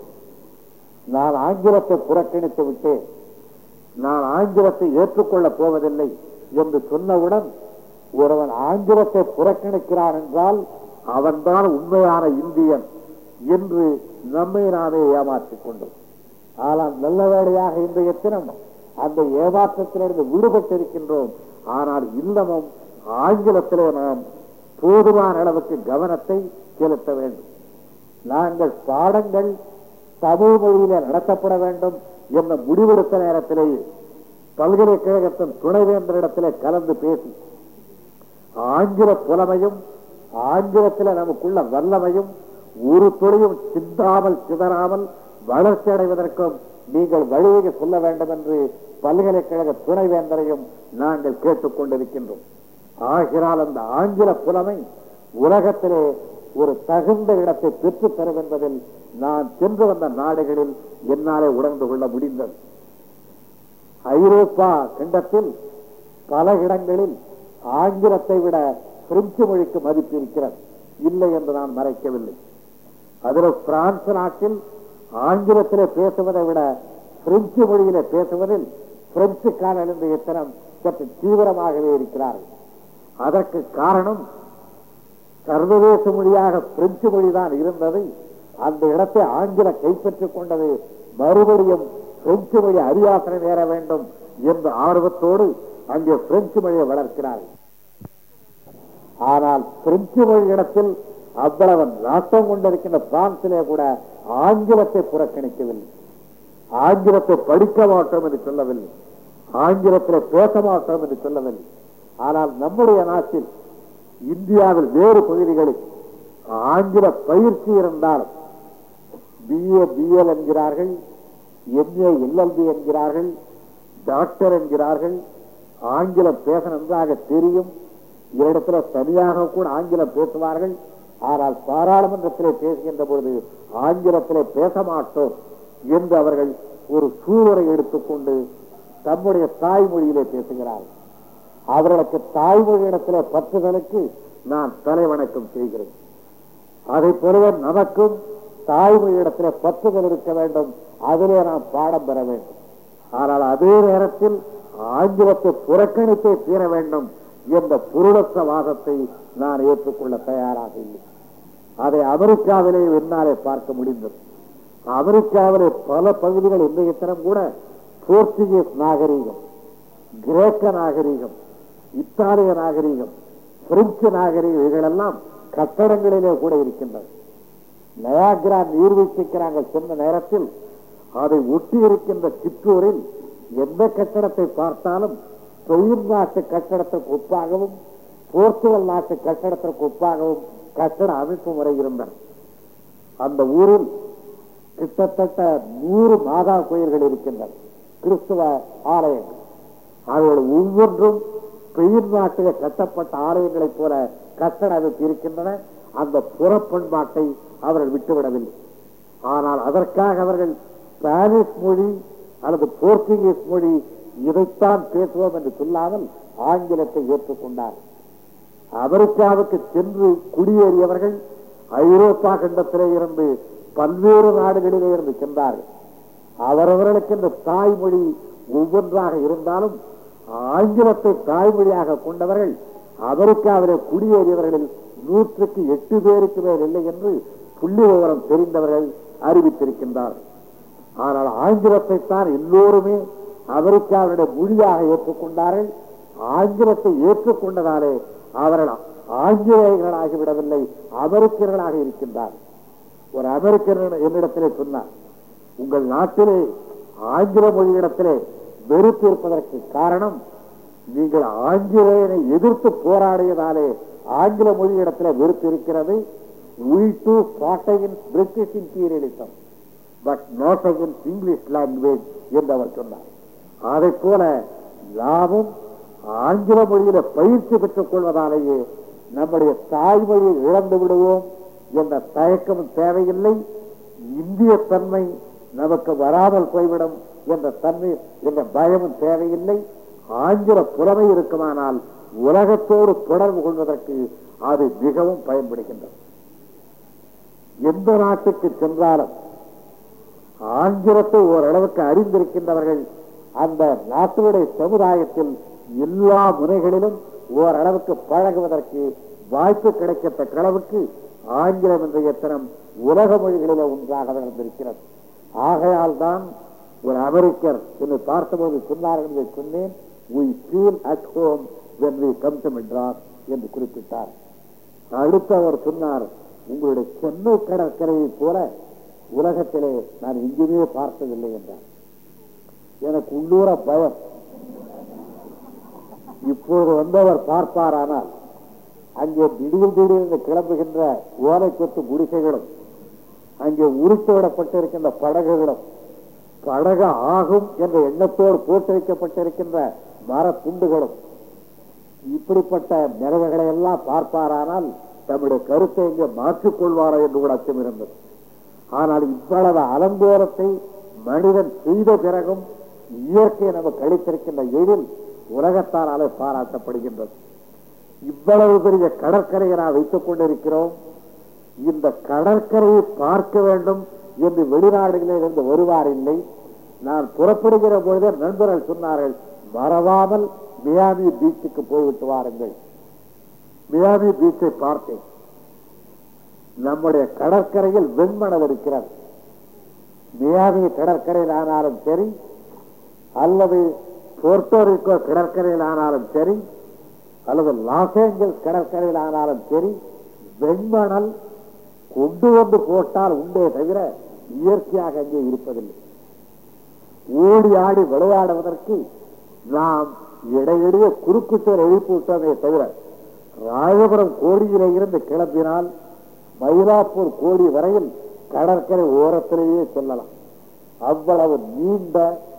நான் ஆங்கிலத்தை புறக்கணித்து விட்டேன் நான் ஆங்கிலத்தை ஏற்றுக்கொள்ளப் போவதில்லை என்று சொன்னவுடன் ஒருவன் ஆங்கிலத்தை புறக்கணிக்கிறான் என்றால் அவன்தான் உண்மையான இந்தியன் என்று நம்மை நாமே ஏமாற்றிக் கொண்டோம் ஆனால் நல்ல வேளையாக இன்றைய தினம் அந்த ஏமாற்றத்திலிருந்து விடுபட்டிருக்கின்றோம் ஆனால் இல்லமும் ஆங்கிலத்திலே நாம் போதுமான அளவுக்கு கவனத்தை செலுத்த வேண்டும் நாங்கள் பாடங்கள் தமிழ் மொழியிலே நடத்தப்பட வேண்டும் என்ற முடிவெடுத்த நேரத்திலேயே பல்கலைக்கழகத்தின் துணைவேந்தரிடத்திலே கலந்து பேசி ஆங்கில புலமையும் ஆங்கிலத்தில் நமக்குள்ள வல்லமையும் ஒரு துளியும் சிந்தாமல் சிதறாமல் வளர்ச்சி அடைவதற்கும் நீங்கள் வழிவகை சொல்ல வேண்டும் என்று பல்கலைக்கழக துணைவேந்தரையும் நாங்கள் கேட்டுக் கொண்டிருக்கின்றோம் ஆகினால் அந்த ஆங்கில புலமை உலகத்திலே ஒரு தகுந்த இடத்தை பெற்றுத் தரும் என்பதில் நான் சென்று வந்த நாடுகளில் என்னாலே உணர்ந்து கொள்ள முடிந்தது ஐரோப்பா கண்டத்தில் பல இடங்களில் ஆங்கிலத்தை விட பிரெஞ்சு மொழிக்கு மதிப்பு இருக்கிறது இல்லை என்று நான் மறைக்கவில்லை அதில் பிரான்ஸ் நாட்டில் ஆங்கிலத்திலே பேசுவதை விட பிரெஞ்சு மொழியிலே பேசுவதில் பிரெஞ்சுக்கான இந்த எத்தனம் சற்று தீவிரமாகவே இருக்கிறார்கள் அதற்கு காரணம் சர்வதேச மொழியாக பிரெஞ்சு மொழிதான் இருந்தது அந்த இடத்தை ஆங்கிலம் கைப்பற்றிக் கொண்டது மறுபடியும் பிரெஞ்சு மொழி அரியாசனை நேர வேண்டும் என்ற ஆர்வத்தோடு அங்கே பிரெஞ்சு மொழியை வளர்க்கிறார்கள் ஆனால் பிரெஞ்சு மொழி இடத்தில் அவ்வளவு நாட்டம் கொண்டிருக்கின்ற பிரான்சிலே கூட ஆங்கிலத்தை புறக்கணிக்கவில்லை ஆங்கிலத்தை படிக்க மாட்டோம் என்று சொல்லவில்லை ஆங்கிலத்தில் பேச மாட்டோம் என்று சொல்லவில்லை ஆனால் நம்முடைய நாட்டில் இந்தியாவில் வேறு பகுதிகளில் ஆங்கில பயிற்சி இருந்தாலும் பிஏ பிஎல் என்கிறார்கள் எம்ஏ எல்எல்பி என்கிறார்கள் டாக்டர் என்கிறார்கள் ஆங்கிலம் பேச நன்றாக தெரியும் இடத்துல தனியாக கூட ஆங்கிலம் பேசுவார்கள் ஆனால் பாராளுமன்றத்திலே பேசுகின்ற பொழுது ஆங்கிலத்திலே பேச மாட்டோம் என்று அவர்கள் ஒரு சூழலை எடுத்துக்கொண்டு தம்முடைய தாய்மொழியிலே பேசுகிறார்கள் அவர்களுக்கு தாய்மொழியிடத்திலே பற்றுதலுக்கு நான் தலைவணக்கம் செய்கிறேன் அதை போலவே நமக்கும் தாய்மொழியிடத்திலே பற்றுதல் இருக்க வேண்டும் அதிலே நாம் பாடம் பெற வேண்டும் ஆனால் அதே நேரத்தில் ஆங்கிலத்தை புறக்கணித்தே தீர வேண்டும் என்ற புருடற்ற வாதத்தை நான் ஏற்றுக்கொள்ள தயாராக இல்லை அதை அமெரிக்காவிலே என்னாலே பார்க்க முடிந்தது அமெரிக்காவிலே பல பகுதிகள் இன்றைய தினம் கூட போர்ச்சுகீஸ் நாகரீகம் கிரேக்க நாகரீகம் இத்தாலிய நாகரீகம் பிரெஞ்சு நாகரீகம் இவைகளெல்லாம் கட்டடங்களிலே கூட இருக்கின்றன நயாகிரா நீர்வீழ்ச்சிக்கு நாங்கள் சொன்ன நேரத்தில் அதை ஒட்டி இருக்கின்ற சிற்றூரில் எந்த கட்டடத்தை பார்த்தாலும் தொழில் நாட்டு கட்டடத்திற்கு ஒப்பாகவும் போர்ச்சுகல் நாட்டு கட்டடத்திற்கு ஒப்பாகவும் கட்டட அமைப்பு முறை இருந்தன அந்த ஊரில் கிட்டத்தட்ட நூறு மாதா கோயில்கள் இருக்கின்றன கிறிஸ்துவ ஆலயங்கள் அவைகள் ஒவ்வொன்றும் பெயிர் நாட்டில் கட்டப்பட்ட ஆலயங்களைப் போல கட்டட அமைப்பு இருக்கின்றன அந்த புறப்பண்பாட்டை அவர்கள் விட்டுவிடவில்லை ஆனால் அதற்காக அவர்கள் ஸ்பானிஷ் மொழி அல்லது போர்ச்சுகீஸ் மொழி இதைத்தான் பேசுவோம் என்று சொல்லாமல் ஆங்கிலத்தை ஏற்றுக்கொண்டார் அமெரிக்காவுக்கு சென்று குடியேறியவர்கள் ஐரோப்பா கண்டத்திலே இருந்து பல்வேறு நாடுகளிலே இருந்து சென்றார்கள் அவரவர்களுக்கு இந்த தாய்மொழி ஒவ்வொன்றாக இருந்தாலும் ஆங்கிலத்தை தாய்மொழியாக கொண்டவர்கள் அமெரிக்காவிலே குடியேறியவர்களில் நூற்றுக்கு எட்டு பேருக்கு மேல் இல்லை என்று புள்ளி விவரம் தெரிந்தவர்கள் அறிவித்திருக்கின்றார்கள் ஆனால் ஆங்கிலத்தை தான் எல்லோருமே அமெரிக்காவுடைய மொழியாக ஏற்றுக்கொண்டார்கள் ஆங்கிலத்தை ஏற்றுக்கொண்டதாலே அவர்கள் ஆங்கிலேயர்களாகி விடவில்லை அமெரிக்கர்களாக இருக்கின்றார்கள் ஒரு அமெரிக்கர் என்னிடத்திலே சொன்னார் உங்கள் நாட்டிலே ஆங்கில மொழியிடத்திலே வெறுப்பு இருப்பதற்கு காரணம் நீங்கள் ஆங்கிலேயனை எதிர்த்து போராடியதாலே ஆங்கில மொழியிடத்திலே வெறுப்பு இருக்கிறது we too fought against British imperialism but not against English language என்று அவர் சொன்னார் அதை போல நாமும் ஆங்கில மொழியில பயிற்சி பெற்றுக் கொள்வதாலேயே நம்முடைய தாய்மொழியை இழந்து விடுவோம் என்ற தயக்கமும் தேவையில்லை இந்திய தன்மை நமக்கு வராமல் போய்விடும் என்ற தன்மை என்ற பயமும் தேவையில்லை ஆங்கில புலமை இருக்குமானால் உலகத்தோடு தொடர்பு கொள்வதற்கு அது மிகவும் பயன்படுகின்றது எந்த நாட்டுக்கு சென்றாலும் ஆங்கிலத்தை ஓரளவுக்கு அறிந்திருக்கின்றவர்கள் அந்த நாட்டினுடைய சமுதாயத்தில் எல்லா முறைகளிலும் ஓரளவுக்கு பழகுவதற்கு வாய்ப்பு கிடைக்கத்தக்க அளவுக்கு ஆங்கிலம் என்ற எத்தனம் உலக மொழிகளில ஒன்றாக வளர்ந்திருக்கிறது ஆகையால் தான் ஒரு அமெரிக்கர் என்னை பார்த்தபோது சொன்னார்கள் என்று சொன்னேன் we feel at home when we come to Madras என்று குறிப்பிட்டார் அடுத்து அவர் சொன்னார் உங்களுடைய சென்னை கடற்கரையை போல உலகத்திலே நான் எங்குமே பார்த்ததில்லை என்றார் எனக்கு உள்ளூர பயம் இப்போது வந்தவர் பார்ப்பாரானால் அங்கே திடீர் திடீர்னு கிளம்புகின்ற ஓலை கொத்து குடிசைகளும் அங்கே உருட்டு விடப்பட்டிருக்கின்ற படகுகளும் படகு ஆகும் என்ற எண்ணத்தோடு போட்டு வைக்கப்பட்டிருக்கின்ற மர துண்டுகளும் இப்படிப்பட்ட நிலவுகளை எல்லாம் பார்ப்பாரானால் தம்முடைய கருத்தை இங்கே மாற்றிக் கொள்வாரோ என்று கூட அச்சம் இருந்தது ஆனால் இவ்வளவு அலங்கோலத்தை மனிதன் செய்த பிறகும் இயற்கை நமக்கு அளித்திருக்கின்ற எழில் உலகத்தாராலே பாராட்டப்படுகின்றது இவ்வளவு பெரிய கடற்கரையை நான் வைத்துக் கொண்டிருக்கிறோம் இந்த கடற்கரையை பார்க்க வேண்டும் என்று வெளிநாடுகளில் இருந்து வருவார் இல்லை நான் புறப்படுகிற பொழுதே நண்பர்கள் சொன்னார்கள் மறவாமல் மியாமி பீச்சுக்கு போய்விட்டு வாருங்கள் மியாமி பீச்சை பார்த்தேன் நம்முடைய கடற்கரையில் வெண்மணல் இருக்கிறது மியாமி கடற்கரையில் ஆனாலும் சரி அல்லது போர்ட்டோரிக்கோ கடற்கரையில் ஆனாலும் சரி அல்லது லாஸ் ஏஞ்சல்ஸ் கடற்கரையில் ஆனாலும் சரி வெண்மணல் கொண்டு வந்து போட்டால் உண்டே தவிர இயற்கையாக அங்கே இருப்பதில்லை ஓடி ஆடி விளையாடுவதற்கு நாம் இடையிடையே குறுக்குச்சோர் எழுப்பி விட்டோமே தவிர ராயபுரம் கோடியிலே இருந்து கிளம்பினால் மயிலாப்பூர் கோடி வரையில் கடற்கரை ஓரத்திலேயே செல்லலாம் அவ்வளவு நீண்ட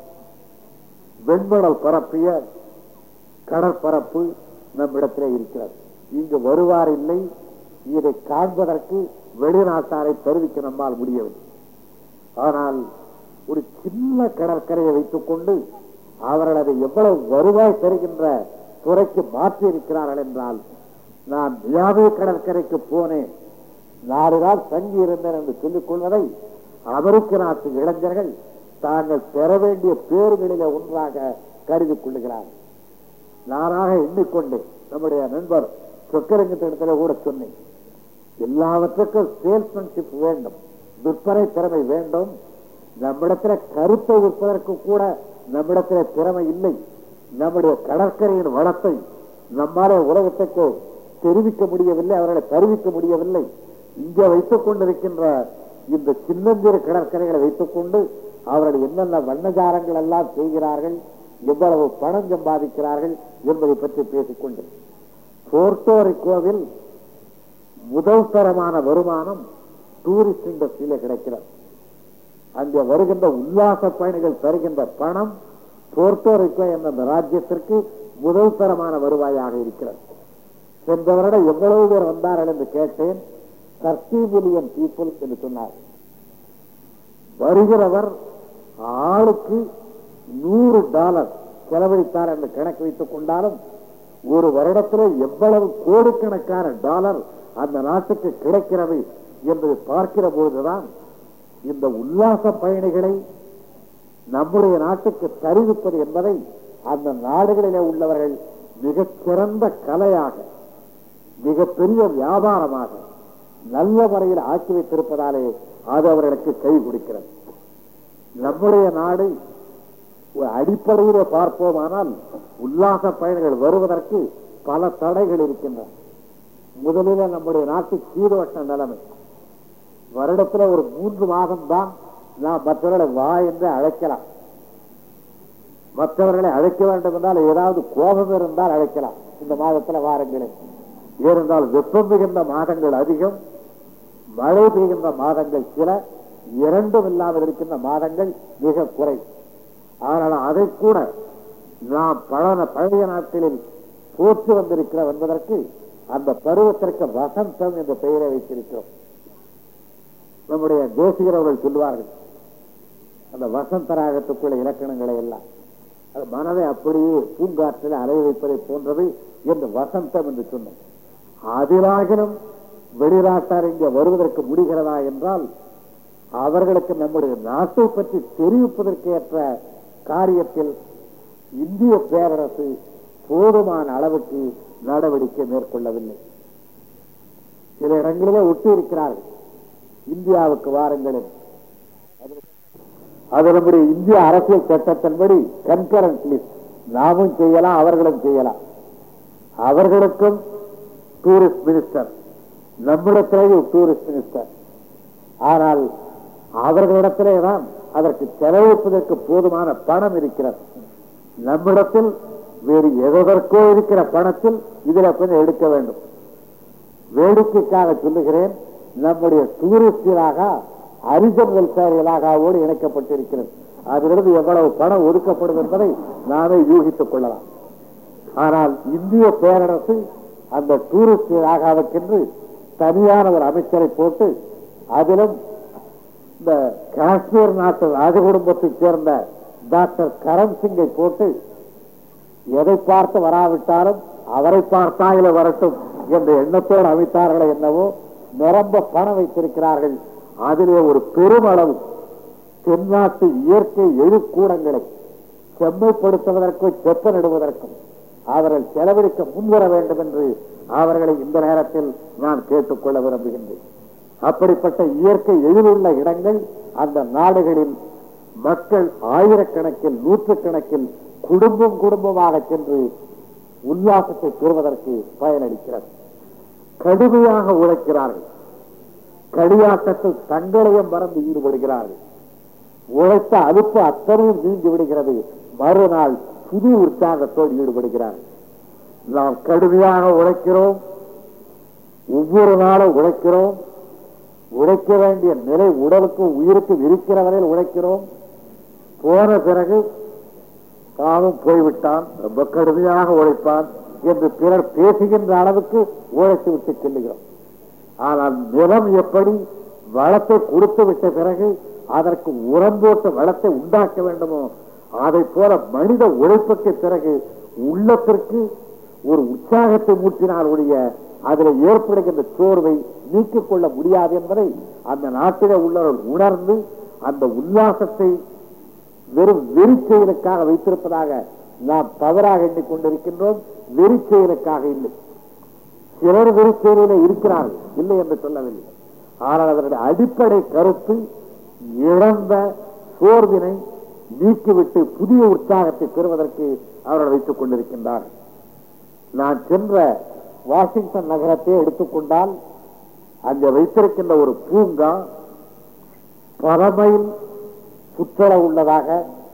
வெண்மணல் பரப்பிய கடற்பரப்பு நம்மிடத்திலே இருக்கிறது இங்கு வருவார் இல்லை இதை காண்பதற்கு வெளிநாட்டாரை தெரிவிக்க நம்மால் முடியவில்லை ஆனால் ஒரு சின்ன கடற்கரையை வைத்துக் கொண்டு அவர்கள் அதை எவ்வளவு வருவாய் தருகின்ற துறைக்கு மாற்றி இருக்கிறார்கள் என்றால் நான் மியாவே கடற்கரைக்கு போனேன் நாலு நாள் தங்கி இருந்தேன் என்று சொல்லிக் கொள்வதை அமெரிக்க நாட்டு இளைஞர்கள் தாங்கள் பெற வேண்டிய பேர்களிலே ஒன்றாக கருதி கொள்ளுகிறார்கள் நானாக எண்ணிக்கொண்டேன் நம்முடைய நண்பர் சொக்கரங்கத்திடத்தில் கூட சொன்னேன் எல்லாவற்றுக்கும் சேல்ஸ்மேன்ஷிப் வேண்டும் விற்பனை திறமை வேண்டும் நம்மிடத்துல கருத்தை விற்பதற்கு கூட நம்மிடத்துல திறமை இல்லை நம்முடைய கடற்கரையின் வளத்தை நம்மாலே உலகத்துக்கு தெரிவிக்க முடியவில்லை அவர்களை தெரிவிக்க முடியவில்லை இங்கே வைத்துக் கொண்டிருக்கின்ற இந்த சின்னஞ்சிறு கடற்கரைகளை வைத்துக் கொண்டு அவர்கள் என்னென்ன வண்ணஜாரங்கள் எல்லாம் செய்கிறார்கள் எவ்வளவு பணம் சம்பாதிக்கிறார்கள் என்பதை பற்றி பேசிக்கொண்டு போர்ட்டோரிக்கோவில் முதல் தரமான வருமானம் டூரிஸ்ட் இண்டஸ்ட்ரியில கிடைக்கிறது அங்கே வருகின்ற உல்லாச பயணிகள் தருகின்ற பணம் போர்ட்டோரிக்கோ என்ற அந்த ராஜ்யத்திற்கு முதல் தரமான வருவாயாக இருக்கிறது சென்ற வருடம் எவ்வளவு பேர் வந்தார்கள் என்று கேட்டேன் தர்ட்டி மில்லியன் பீப்புள் என்று சொன்னார் வருகிறவர் ஆளுக்கு நூறு டாலர் செலவழித்தார் என்று கணக்கு வைத்துக் கொண்டாலும் ஒரு வருடத்தில் எவ்வளவு கோடிக்கணக்கான டாலர் அந்த நாட்டுக்கு கிடைக்கிறது என்பதை பார்க்கிற போதுதான் இந்த உல்லாச பயணிகளை நம்முடைய நாட்டுக்கு தருவிப்பது என்பதை அந்த நாடுகளிலே உள்ளவர்கள் மிகச் சிறந்த கலையாக மிகப்பெரிய வியாபாரமாக நல்ல முறையில் ஆக்கி வைத்திருப்பதாலே அது அவர்களுக்கு கை கொடுக்கிறது நம்முடைய நாடு ஒரு அடிப்படையிலே பார்ப்போமானால் உல்லாச பயணிகள் வருவதற்கு பல தடைகள் இருக்கின்றன முதலில் நம்முடைய நாட்டு சீதோஷ்ண நிலைமை வருடத்துல ஒரு மூன்று மாதம் தான் நாம் மற்றவர்களை வா என்று அழைக்கலாம் மற்றவர்களை அழைக்க வேண்டும் என்றால் ஏதாவது கோபம் இருந்தால் அழைக்கலாம் இந்த மாதத்துல வாருங்களேன் ஏனென்றால் வெப்பம் மிகுந்த மாதங்கள் அதிகம் மழை பெய்கின்ற மாதங்கள் சில இரண்டும் இல்லாமல் இருக்கின்ற மாதங்கள் மிக குறை ஆனால் அதை கூட நாம் பழன பழைய நாட்களில் போற்று வந்திருக்கிறோம் என்பதற்கு அந்த பருவத்திற்கு வசந்தம் என்ற பெயரை வைத்திருக்கிறோம் நம்முடைய ஜோசிகர் அவர்கள் சொல்வார்கள் அந்த வசந்த ராகத்துக்குள்ள இலக்கணங்களை எல்லாம் அது மனதை அப்படியே பூங்காற்றில் அலைய வைப்பதை போன்றது என்று வசந்தம் என்று சொன்னோம் அதிலாகிலும் வெளிநாட்டார் இங்கே வருவதற்கு முடிகிறதா என்றால் அவர்களுக்கு நம்முடைய நாட்டை பற்றி தெரிவிப்பதற்கு ஏற்ற காரியத்தில் இந்திய பேரரசு போதுமான அளவுக்கு நடவடிக்கை மேற்கொள்ளவில்லை சில இடங்களிலே ஒட்டி இருக்கிறார்கள் இந்தியாவுக்கு வாருங்கள் அது நம்முடைய இந்திய அரசியல் சட்டத்தின்படி கன்கரண்ட் லிஸ்ட் நாமும் செய்யலாம் அவர்களும் செய்யலாம் அவர்களுக்கும் டூரிஸ்ட் மினிஸ்டர் நம்மிடத்திலேயே டூரிஸ்ட் மினிஸ்டர் ஆனால் அவர்களிடத்திலே தான் அதற்கு செலவழிப்பதற்கு போதுமான பணம் இருக்கிறது நம்மிடத்தில் வேறு எதற்கோ இருக்கிற பணத்தில் இதுல கொஞ்சம் எடுக்க வேண்டும் வேடிக்கைக்காக சொல்லுகிறேன் நம்முடைய டூரிஸ்டிலாக ஹரிஜன் வெல்ஃபேர் இலாகாவோடு இணைக்கப்பட்டிருக்கிறது அதிலிருந்து எவ்வளவு பணம் ஒதுக்கப்படும் என்பதை நாமே யூகித்துக் கொள்ளலாம் ஆனால் இந்திய பேரரசு அந்த டூரிஸ்ட் இலாகாவுக்கென்று தனியான ஒரு அமைச்சரை போட்டு அதிலும் இந்த காஷ்மீர் நாட்டு ராஜகுடும்பத்தைச் சேர்ந்த டாக்டர் கரம் சிங்கை போட்டு எதை பார்த்து வராவிட்டாலும் அவரை பார்த்தாயில வரட்டும் என்ற எண்ணத்தோடு அமைத்தார்களோ என்னவோ நிரம்ப பணம் வைத்திருக்கிறார்கள் அதிலே ஒரு பெருமளவு தென்னாட்டு இயற்கை எழுக்கூடங்களை செம்மைப்படுத்துவதற்கும் செப்பனிடுவதற்கும் அவர்கள் செலவழிக்க முன்வர வேண்டும் என்று அவர்களை இந்த நேரத்தில் நான் கேட்டுக்கொள்ள விரும்புகின்றேன் அப்படிப்பட்ட இயற்கை எழிலுள்ள இடங்கள் அந்த நாடுகளில் மக்கள் ஆயிரக்கணக்கில் நூற்றுக்கணக்கில் குடும்பம் குடும்பமாக சென்று உல்லாசத்தை பெறுவதற்கு பயனளிக்கிறது கடுமையாக உழைக்கிறார்கள் களியாட்டத்தில் தங்களையும் மறந்து ஈடுபடுகிறார்கள் உழைத்த அலுப்பு அத்தனையும் நீங்கி விடுகிறது மறுநாள் புது உற்சாகத்தோடு ஈடுபடுகிறார் நாம் கடுமையாக உழைக்கிறோம் ஒவ்வொரு நாளும் உழைக்கிறோம் உழைக்க வேண்டிய நிலை உடலுக்கும் உயிருக்கும் இருக்கிற வரையில் உழைக்கிறோம் போன பிறகு தானும் போய்விட்டான் ரொம்ப கடுமையாக உழைப்பான் என்று பிறர் பேசுகின்ற அளவுக்கு உழைத்து விட்டு செல்லுகிறோம் ஆனால் நிலம் எப்படி வளத்தை கொடுத்து விட்ட பிறகு அதற்கு உரம் போட்ட வளத்தை உண்டாக்க வேண்டுமோ அதை போல மனித உழைப்புக்கு பிறகு உள்ளத்திற்கு ஒரு உற்சாகத்தை மூட்டினால் ஒழிய அதில் ஏற்படுகின்ற சோர்வை நீக்கிக் கொள்ள முடியாது என்பதை அந்த நாட்டிலே உள்ளவர்கள் உணர்ந்து அந்த உல்லாசத்தை வெறும் வெறிச்செயலுக்காக வைத்திருப்பதாக நாம் தவறாக எண்ணிக்கொண்டிருக்கின்றோம் வெறிச்செயலுக்காக இல்லை சிலர் வெறிச்செயலிலே இருக்கிறார்கள் இல்லை என்று சொல்லவில்லை ஆனால் அவருடைய அடிப்படை கருத்து இழந்த சோர்வினை நீக்கிவிட்டு புதிய உற்சாகத்தை பெறுவதற்கு அவர்கள் வைத்துக் கொண்டிருக்கின்றார்கள் நான் சென்ற வாஷிங்டன் நகரத்தை எடுத்துக்கொண்டால் அங்கே வைத்திருக்கின்ற ஒரு பூங்கா பல மைல் சுற்றளவு உள்ளதாக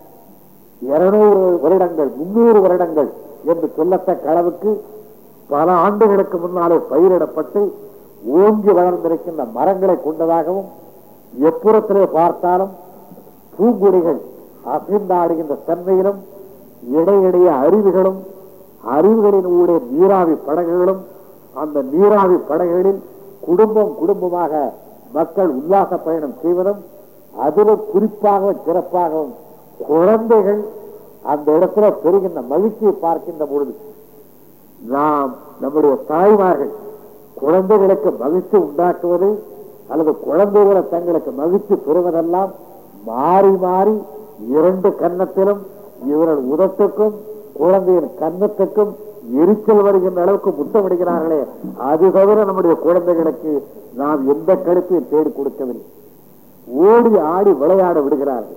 இருநூறு வருடங்கள் முன்னூறு வருடங்கள் என்று சொல்லத்தக்க அளவுக்கு பல ஆண்டுகளுக்கு முன்னாலே பயிரிடப்பட்டு ஓங்கி வளர்ந்திருக்கின்ற மரங்களை கொண்டதாகவும் எப்புறத்திலே பார்த்தாலும் பூங்குடிகள் அசைந்தாடுகின்ற தன்மையிலும் இடையிடையே அருவிகளும் அருவிகளின் ஊடே நீராவி படகுகளும் அந்த நீராவி படகுகளில் குடும்பம் குடும்பமாக மக்கள் உல்லாச பயணம் செய்வதும் அதில் குறிப்பாகவும் சிறப்பாகவும் குழந்தைகள் அந்த இடத்துல பெறுகின்ற மகிழ்ச்சியை பார்க்கின்ற பொழுது நாம் நம்முடைய தாய்மார்கள் குழந்தைகளுக்கு மகிழ்ச்சி உண்டாக்குவது அல்லது குழந்தைகளை தங்களுக்கு மகிழ்ச்சி பெறுவதெல்லாம் மாறி மாறி இரண்டு கன்னத்திலும் இவர்கள் உதட்டுக்கும் குழந்தையின் கன்னத்துக்கும் எரிச்சல் வருகின்ற அளவுக்கு முத்தமிடுகிறார்களே அது தவிர நம்முடைய குழந்தைகளுக்கு நாம் எந்த கருத்தையும் தேடி கொடுக்கவில்லை ஓடி ஆடி விளையாட விடுகிறார்கள்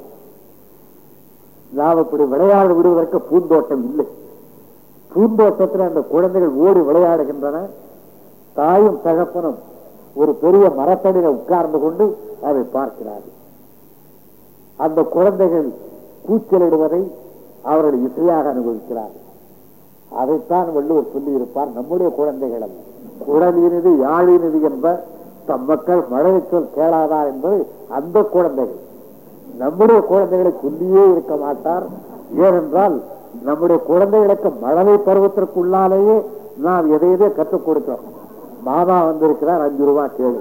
நாம் இப்படி விளையாட விடுவதற்கு பூந்தோட்டம் இல்லை பூந்தோட்டத்தில் அந்த குழந்தைகள் ஓடி விளையாடுகின்றன தாயும் தகப்பனும் ஒரு பெரிய மரத்தடியில உட்கார்ந்து கொண்டு அதை பார்க்கிறார்கள் அந்த குழந்தைகள் கூச்சலிடுவதை அவர்கள் இசையாக அனுபவிக்கிறார்கள் அதைத்தான் வள்ளுவர் சொல்லி இருப்பார் நம்முடைய குழந்தைகள் அல்ல குழலினது யாழினது என்ப தம் மக்கள் மழை சொல் கேளாதா என்பது அந்த குழந்தைகள் நம்முடைய குழந்தைகளை சொல்லியே இருக்க மாட்டார் ஏனென்றால் நம்முடைய குழந்தைகளுக்கு மழலை பருவத்திற்குள்ளாலேயே நாம் எதை எதை கற்றுக் கொடுக்கிறோம் மாமா வந்திருக்கிறார் அஞ்சு ரூபாய் கேளு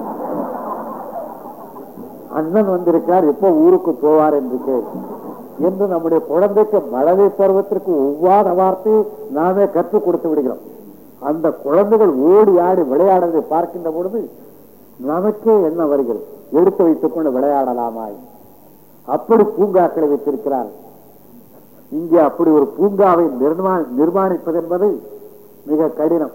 அண்ணன் வந்திருக்கிறார் எப்போ ஊருக்கு போவார் என்று கேளு என்று நம்முடைய குழந்தைக்கு மழலை பருவத்திற்கு ஒவ்வாத வார்த்தையை நாமே கற்றுக் கொடுத்து விடுகிறோம் அந்த குழந்தைகள் ஓடி ஆடி விளையாடுவதை பார்க்கின்ற பொழுது நமக்கே என்ன வருகிறது எடுத்து வைத்துக் கொண்டு விளையாடலாமா அப்படி பூங்காக்களை வைத்திருக்கிறார் இங்கே அப்படி ஒரு பூங்காவை நிர்மா- நிர்மாணிப்பது என்பது மிக கடினம்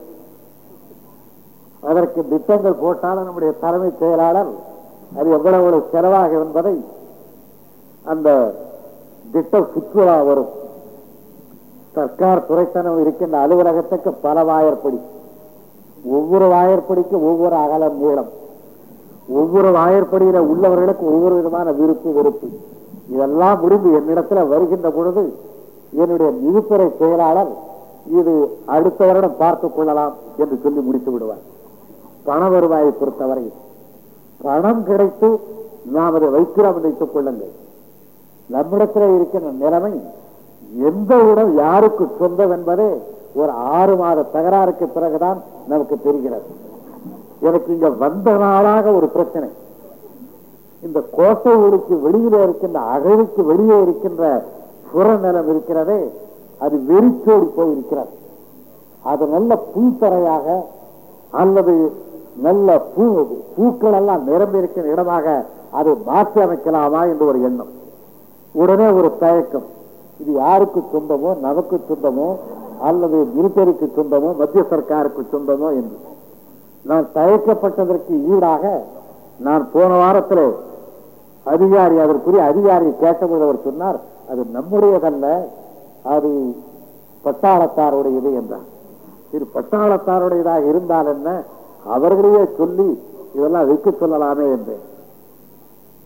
அதற்கு திட்டங்கள் போட்டாலும் நம்முடைய தலைமைச் செயலாளர் அது எவ்வளவு எவ்வளவு செலவாகும் என்பதை அந்த திட்டம் சுற்றுலா வரும் சர்க்கார் துறைத்தனம் இருக்கின்ற அலுவலகத்துக்கு பல வாயற்படி ஒவ்வொரு வாயற்படிக்கும் ஒவ்வொரு அகலம் நீளம் ஒவ்வொரு வாயற்படியில உள்ளவர்களுக்கு ஒவ்வொரு விதமான விருப்பு வெறுப்பு இதெல்லாம் முடிந்து என்னிடத்துல வருகின்ற பொழுது என்னுடைய நிதித்துறை செயலாளர் இது அடுத்த வருடம் பார்த்துக் கொள்ளலாம் என்று சொல்லி முடித்து விடுவார் பண வருவாயை பொறுத்தவரை பணம் கிடைத்து நாம் அதை வைக்கிறோம் என்று வைத்துக் கொள்ளுங்கள் நம்மிடத்தில் இருக்கின்ற நிலைமை எந்த இடம் யாருக்கு சொந்தம் என்பதே ஒரு ஆறு மாத தகராறுக்கு பிறகுதான் நமக்கு தெரிகிறது எனக்கு இங்க வந்த நாளாக ஒரு பிரச்சனை இந்த கோட்டை ஊருக்கு வெளியில இருக்கின்ற அகழிக்கு வெளியே இருக்கின்ற புறநிலம் இருக்கிறதே அது வெறிச்சோடி போய் இருக்கிறது அது நல்ல புல்தரையாக அல்லது நல்ல பூ பூக்கள் எல்லாம் நிரம்பி இருக்கிற இடமாக அதை மாற்றி அமைக்கலாமா என்று ஒரு எண்ணம் உடனே ஒரு தயக்கம் இது யாருக்கு சொந்தமோ நமக்கு சொந்தமோ அல்லது மிலிட்டரிக்கு சொந்தமோ மத்திய சர்க்காருக்கு சொந்தமோ என்று நான் தயக்கப்பட்டதற்கு ஈடாக நான் போன வாரத்தில் அதிகாரி அதற்குரிய அதிகாரியை கேட்டபோது அவர் சொன்னார் அது நம்முடையதல்ல அது பட்டாளத்தாருடையது என்றார் இது பட்டாளத்தாருடையதாக இருந்தால் என்ன அவர்களையே சொல்லி இதெல்லாம் வைக்க சொல்லலாமே என்றேன்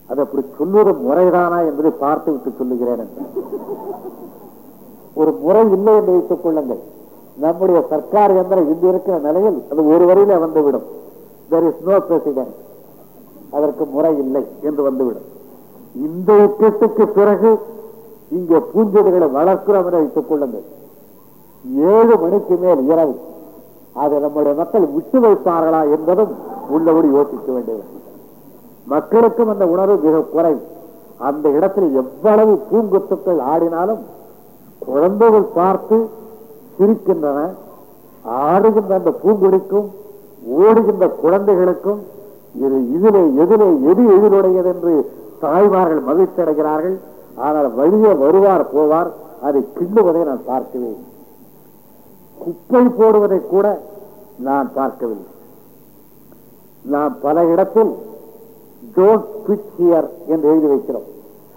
அது அப்படி சொல்லுவது முறைதானா என்பதை பார்த்து விட்டு சொல்லுகிறேன் என்றார். ஒரு முறை இல்லை என்று வைத்துக் கொள்ளுங்கள் நம்முடைய சர்க்கார் எந்திரம் இன்று இருக்கிற நிலையில் அது ஒரு வரையில வந்துவிடும் தெர் இஸ் நோ பிரசிடென்ட் அதற்கு முறை இல்லை என்று வந்துவிடும் இந்த யுத்தத்துக்கு பிறகு இங்கே பூஞ்செடிகளை வளர்க்கிறோம் என்று வைத்துக் கொள்ளுங்கள் ஏழு மணிக்கு மேல் இரவு அதை நம்முடைய மக்கள் விட்டு வைப்பார்களா என்பதும் உள்ளபடி யோசிக்க வேண்டியது மக்களுக்கும் அந்த உணர்வு மிக குறை அந்த இடத்தில் எவ்வளவு பூங்குத்துக்கள் ஆடினாலும் குழந்தைகள் பார்த்து சிரிக்கின்றன ஆடுகின்ற அந்த பூங்குடிக்கும் ஓடுகின்ற குழந்தைகளுக்கும் இது இதிலே எதிலே எது எதிலுடையது என்று தாய்மார்கள் மகிழ்ச்சி அடைகிறார்கள் ஆனால் வழியே வருவார் போவார் அதை கிள்ளுவதை நான் பார்க்கவேன் குப்பை போடுவதை கூட நான் பார்க்கவில்லை நாம் பல இடத்தில் டோன்ட் பிட் ஹியர் என்று எழுதி வைக்கிறோம்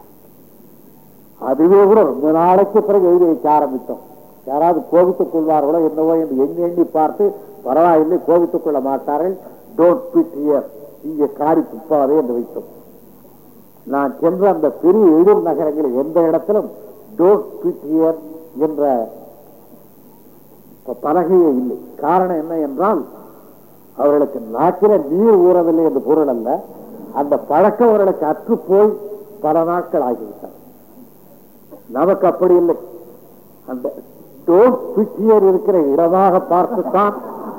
அதுவே கூட ரொம்ப நாளைக்கு பிறகு எழுதி வைக்க ஆரம்பித்தோம் யாராவது கோபித்துக் கொள்வார்களோ என்னவோ என்று எண்ணி எண்ணி பார்த்து பரவாயில்லை கோபித்துக் கொள்ள மாட்டார்கள் டோன்ட் பிட் ஹியர் இங்கே காரி துப்பாதே என்று வைத்தோம் நான் சென்ற அந்த பெரிய எதிர் நகரங்களில் எந்த இடத்திலும் டோன்ட் பிட் ஹியர் என்ற ப- பலகையே இல்லை காரணம் என்ன என்றால் அவர்களுக்கு நாட்டில நீர் ஊறவில்லை என்று பொருள் அல்ல அந்த பழக்கம் அவர்களுக்கு அற்று போய் பல நாட்கள் ஆகிவிட்டது நமக்கு அப்படி இல்லை அந்த டோன் பிச்சியர் இருக்கிற இடமாக பார்த்துத்தான்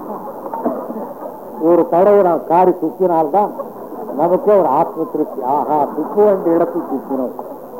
ஒரு தடவை நாம் காரி துப்பினால்தான் நமக்கே ஒரு ஆத்ம திருப்தி ஆஹா துப்பு வேண்டிய இடத்தில் துப்பினோம்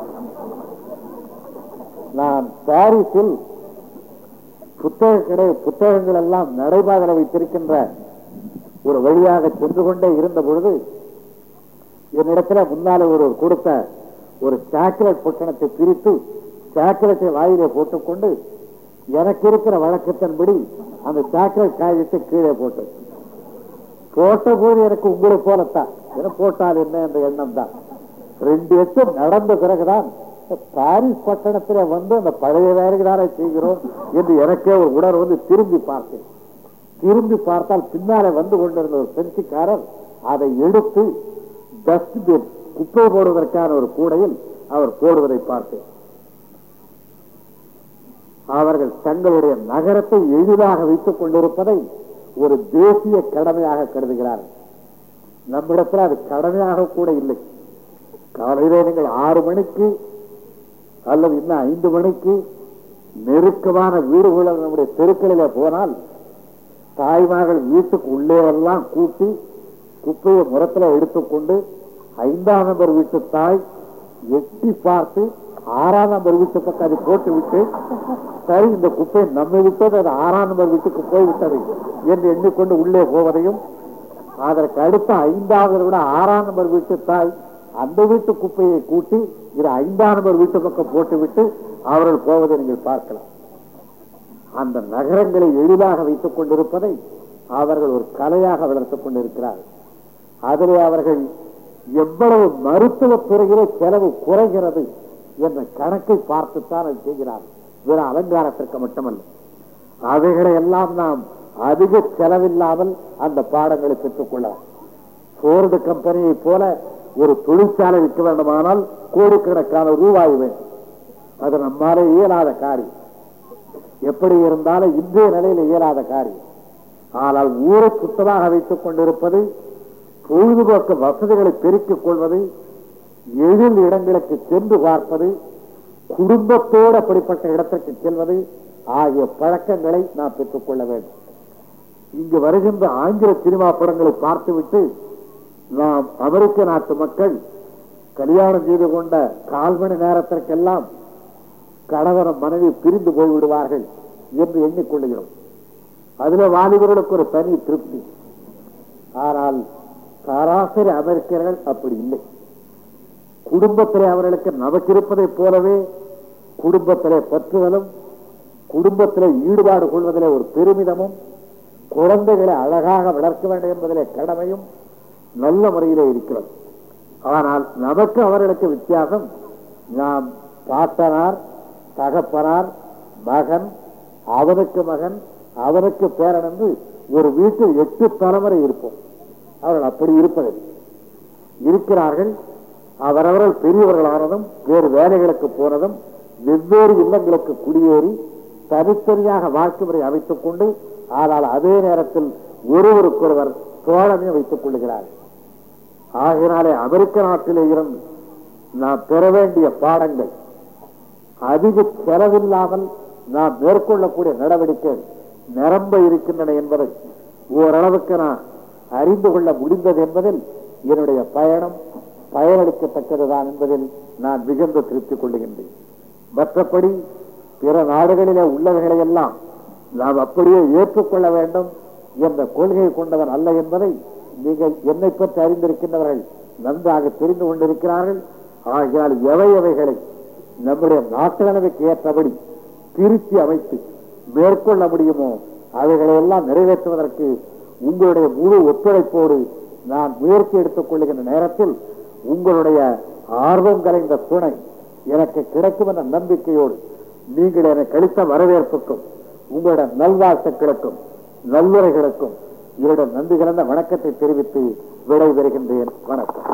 நான் பாரிஸில் புத்தக கடை புத்தகங்கள் எல்லாம் நடைபாதல வைத்திருக்கின்ற ஒரு வழியாக சென்று கொண்டே இருந்த பொழுது என்னிடத்துல முன்னால ஒரு கொடுத்த ஒரு சாக்லேட் பொட்டணத்தை பிரித்து சாக்லேட்டை வாயிலே போட்டுக்கொண்டு எனக்கு இருக்கிற வழக்கத்தின்படி அந்த சாக்லேட் காகிதத்தை கீழே போட்டு போட்ட போது எனக்கு உங்களை போலத்தான் என போட்டால் என்ன என்ற எண்ணம் தான் ரெண்டு எட்டும் நடந்த பிறகுதான் பாரிஸ் பட்டணத்தில் வந்து அந்த பழைய வேலைக்கு தானே செய்கிறோம் என்று எனக்கே ஒரு உணர்வு வந்து திரும்பி பார்த்தேன் திரும்பி பார்த்தால் பின்னாலே வந்து கொண்டிருந்த ஒரு பிரெஞ்சுக்காரர் அதை எடுத்து டஸ்ட்பின் குப்பை போடுவதற்கான ஒரு கூடையில் அவர் போடுவதை பார்த்தேன் அவர்கள் தங்களுடைய நகரத்தை எளிதாக வைத்துக் கொண்டிருப்பதை ஒரு தேசிய கடமையாக கருதுகிறார்கள் நம்மிடத்தில் அது கடமையாக கூட இல்லை காலையிலே நீங்கள் ஆறு மணிக்கு அல்லது இன்னும் ஐந்து மணிக்கு நெருக்கமான வீடுகள் நம்முடைய தெருக்களிலே போனால் தாய்மார்கள் வீட்டுக்கு உள்ளே எல்லாம் கூட்டி குப்பையை முரத்துல எடுத்துக்கொண்டு ஐந்தாம் நம்பர் வீட்டு தாய் எட்டி பார்த்து ஆறாம் நம்பர் வீட்டு பக்கம் அதை போட்டு விட்டு சரி இந்த குப்பை நம்மை விட்டது அது ஆறாம் நம்பர் வீட்டுக்கு போய்விட்டது என்று எண்ணிக்கொண்டு உள்ளே போவதையும் அதற்கு அடுத்த ஐந்தாவது விட ஆறாம் நம்பர் வீட்டு தாய் அந்த வீட்டு குப்பையை கூட்டி இது ஐந்தாம் நம்பர் வீட்டு பக்கம் போட்டுவிட்டு அவர்கள் போவதை நீங்கள் பார்க்கலாம் அந்த நகரங்களை எளிதாக வைத்துக் கொண்டிருப்பதை அவர்கள் ஒரு கலையாக வளர்த்துக் கொண்டிருக்கிறார்கள் அதிலே அவர்கள் எவ்வளவு மருத்துவத் துறையிலே செலவு குறைகிறது என்ற கணக்கை பார்த்துத்தான் அதை செய்கிறார்கள் வெறும் அலங்காரத்திற்கு மட்டுமல்ல அவைகளை எல்லாம் நாம் அதிக செலவில்லாமல் அந்த பாடங்களை பெற்றுக் கொள்ளலாம் போர்டு கம்பெனியை போல ஒரு தொழிற்சாலை விற்க வேண்டுமானால் கோடிக்கணக்கான ரூபாய் வேண்டும் அது நம்மாலே இயலாத காரியம் எப்படி இருந்தாலும் இன்றைய நிலையில் இயலாத காரியம் ஆனால் ஊரை சுத்தமாக வைத்துக் கொண்டிருப்பது பொழுதுபோக்கு வசதிகளை பெருக்கிக் கொள்வது எழில் இடங்களுக்கு சென்று பார்ப்பது குடும்பத்தோடு அப்படிப்பட்ட இடத்திற்கு செல்வது ஆகிய பழக்கங்களை நாம் பெற்றுக் கொள்ள வேண்டும் இங்கு வருகின்ற ஆங்கில சினிமா படங்களை பார்த்துவிட்டு நாம் அமெரிக்க நாட்டு மக்கள் கல்யாணம் செய்து கொண்ட கால் மணி நேரத்திற்கெல்லாம் கணவன் மனைவி பிரிந்து போய்விடுவார்கள் என்று எண்ணிக்கொள்கிறோம் அதுல வாலிபர்களுக்கு ஒரு தனி திருப்தி ஆனால் சராசரி அமெரிக்கர்கள் அப்படி இல்லை குடும்பத்திலே அவர்களுக்கு நமக்கு இருப்பதைப் போலவே குடும்பத்திலே பற்றுதலும் குடும்பத்திலே ஈடுபாடு கொள்வதிலே ஒரு பெருமிதமும் குழந்தைகளை அழகாக வளர்க்க வேண்டும் என்பதிலே கடமையும் நல்ல முறையிலே இருக்கிறது ஆனால் நமக்கு அவர்களுக்கு வித்தியாசம் நாம் பாட்டனார் தகப்பனார் மகன் அவனுக்கு மகன் அவனுக்கு பேரன் என்று ஒரு வீட்டில் எட்டு தலைமுறை இருப்போம் அவர்கள் அப்படி இருப்பதில்லை இருக்கிறார்கள் அவரவர்கள் பெரியவர்களானதும் வேறு வேலைகளுக்கு போனதும் வெவ்வேறு இல்லங்களுக்கு குடியேறி தனித்தனியாக வாழ்க்கை முறை அமைத்துக் கொண்டு ஆனால் அதே நேரத்தில் ஒருவருக்கொருவர் தோழமை வைத்துக் கொள்கிறார் ஆகையினாலே அமெரிக்க நாட்டிலே இருந்து நாம் பெற வேண்டிய பாடங்கள் அதிக செலவில்லாமல் நாம் மேற்கொள்ளக்கூடிய நடவடிக்கை நிரம்ப இருக்கின்றன என்பதை ஓரளவுக்கு நான் அறிந்து கொள்ள முடிந்தது என்பதில் என்னுடைய பயணம் பயனளிக்கத்தக்கதுதான் என்பதில் நான் மிகுந்த திருப்தி கொள்ளுகின்றேன் மற்றபடி பிற நாடுகளிலே உள்ளவைகளை எல்லாம் நாம் அப்படியே ஏற்றுக்கொள்ள வேண்டும் என்ற கொள்கையை கொண்டவன் அல்ல என்பதை நீங்கள் என்னை பற்றி அறிந்திருக்கின்றவர்கள் நன்றாக தெரிந்து கொண்டிருக்கிறார்கள் ஆகையால் எவை எவைகளை நம்முடைய நாட்டு நிலைமைக்கு ஏற்றபடி திருத்தி அமைத்து மேற்கொள்ள முடியுமோ அவைகளை எல்லாம் நிறைவேற்றுவதற்கு உங்களுடைய முழு ஒத்துழைப்போடு நான் முயற்சி எடுத்துக் கொள்ளுகின்ற நேரத்தில் உங்களுடைய ஆர்வம் கலைந்த துணை எனக்கு கிடைக்கும் என்ற நம்பிக்கையோடு நீங்கள் எனக்கு அளித்த வரவேற்புக்கும் உங்களுடைய நல்வாழ்த்துக்களுக்கும் நல்லுரைகளுக்கும் என்னுடைய நன்றி கலந்த வணக்கத்தை தெரிவித்து விடைபெறுகின்றேன் வணக்கம்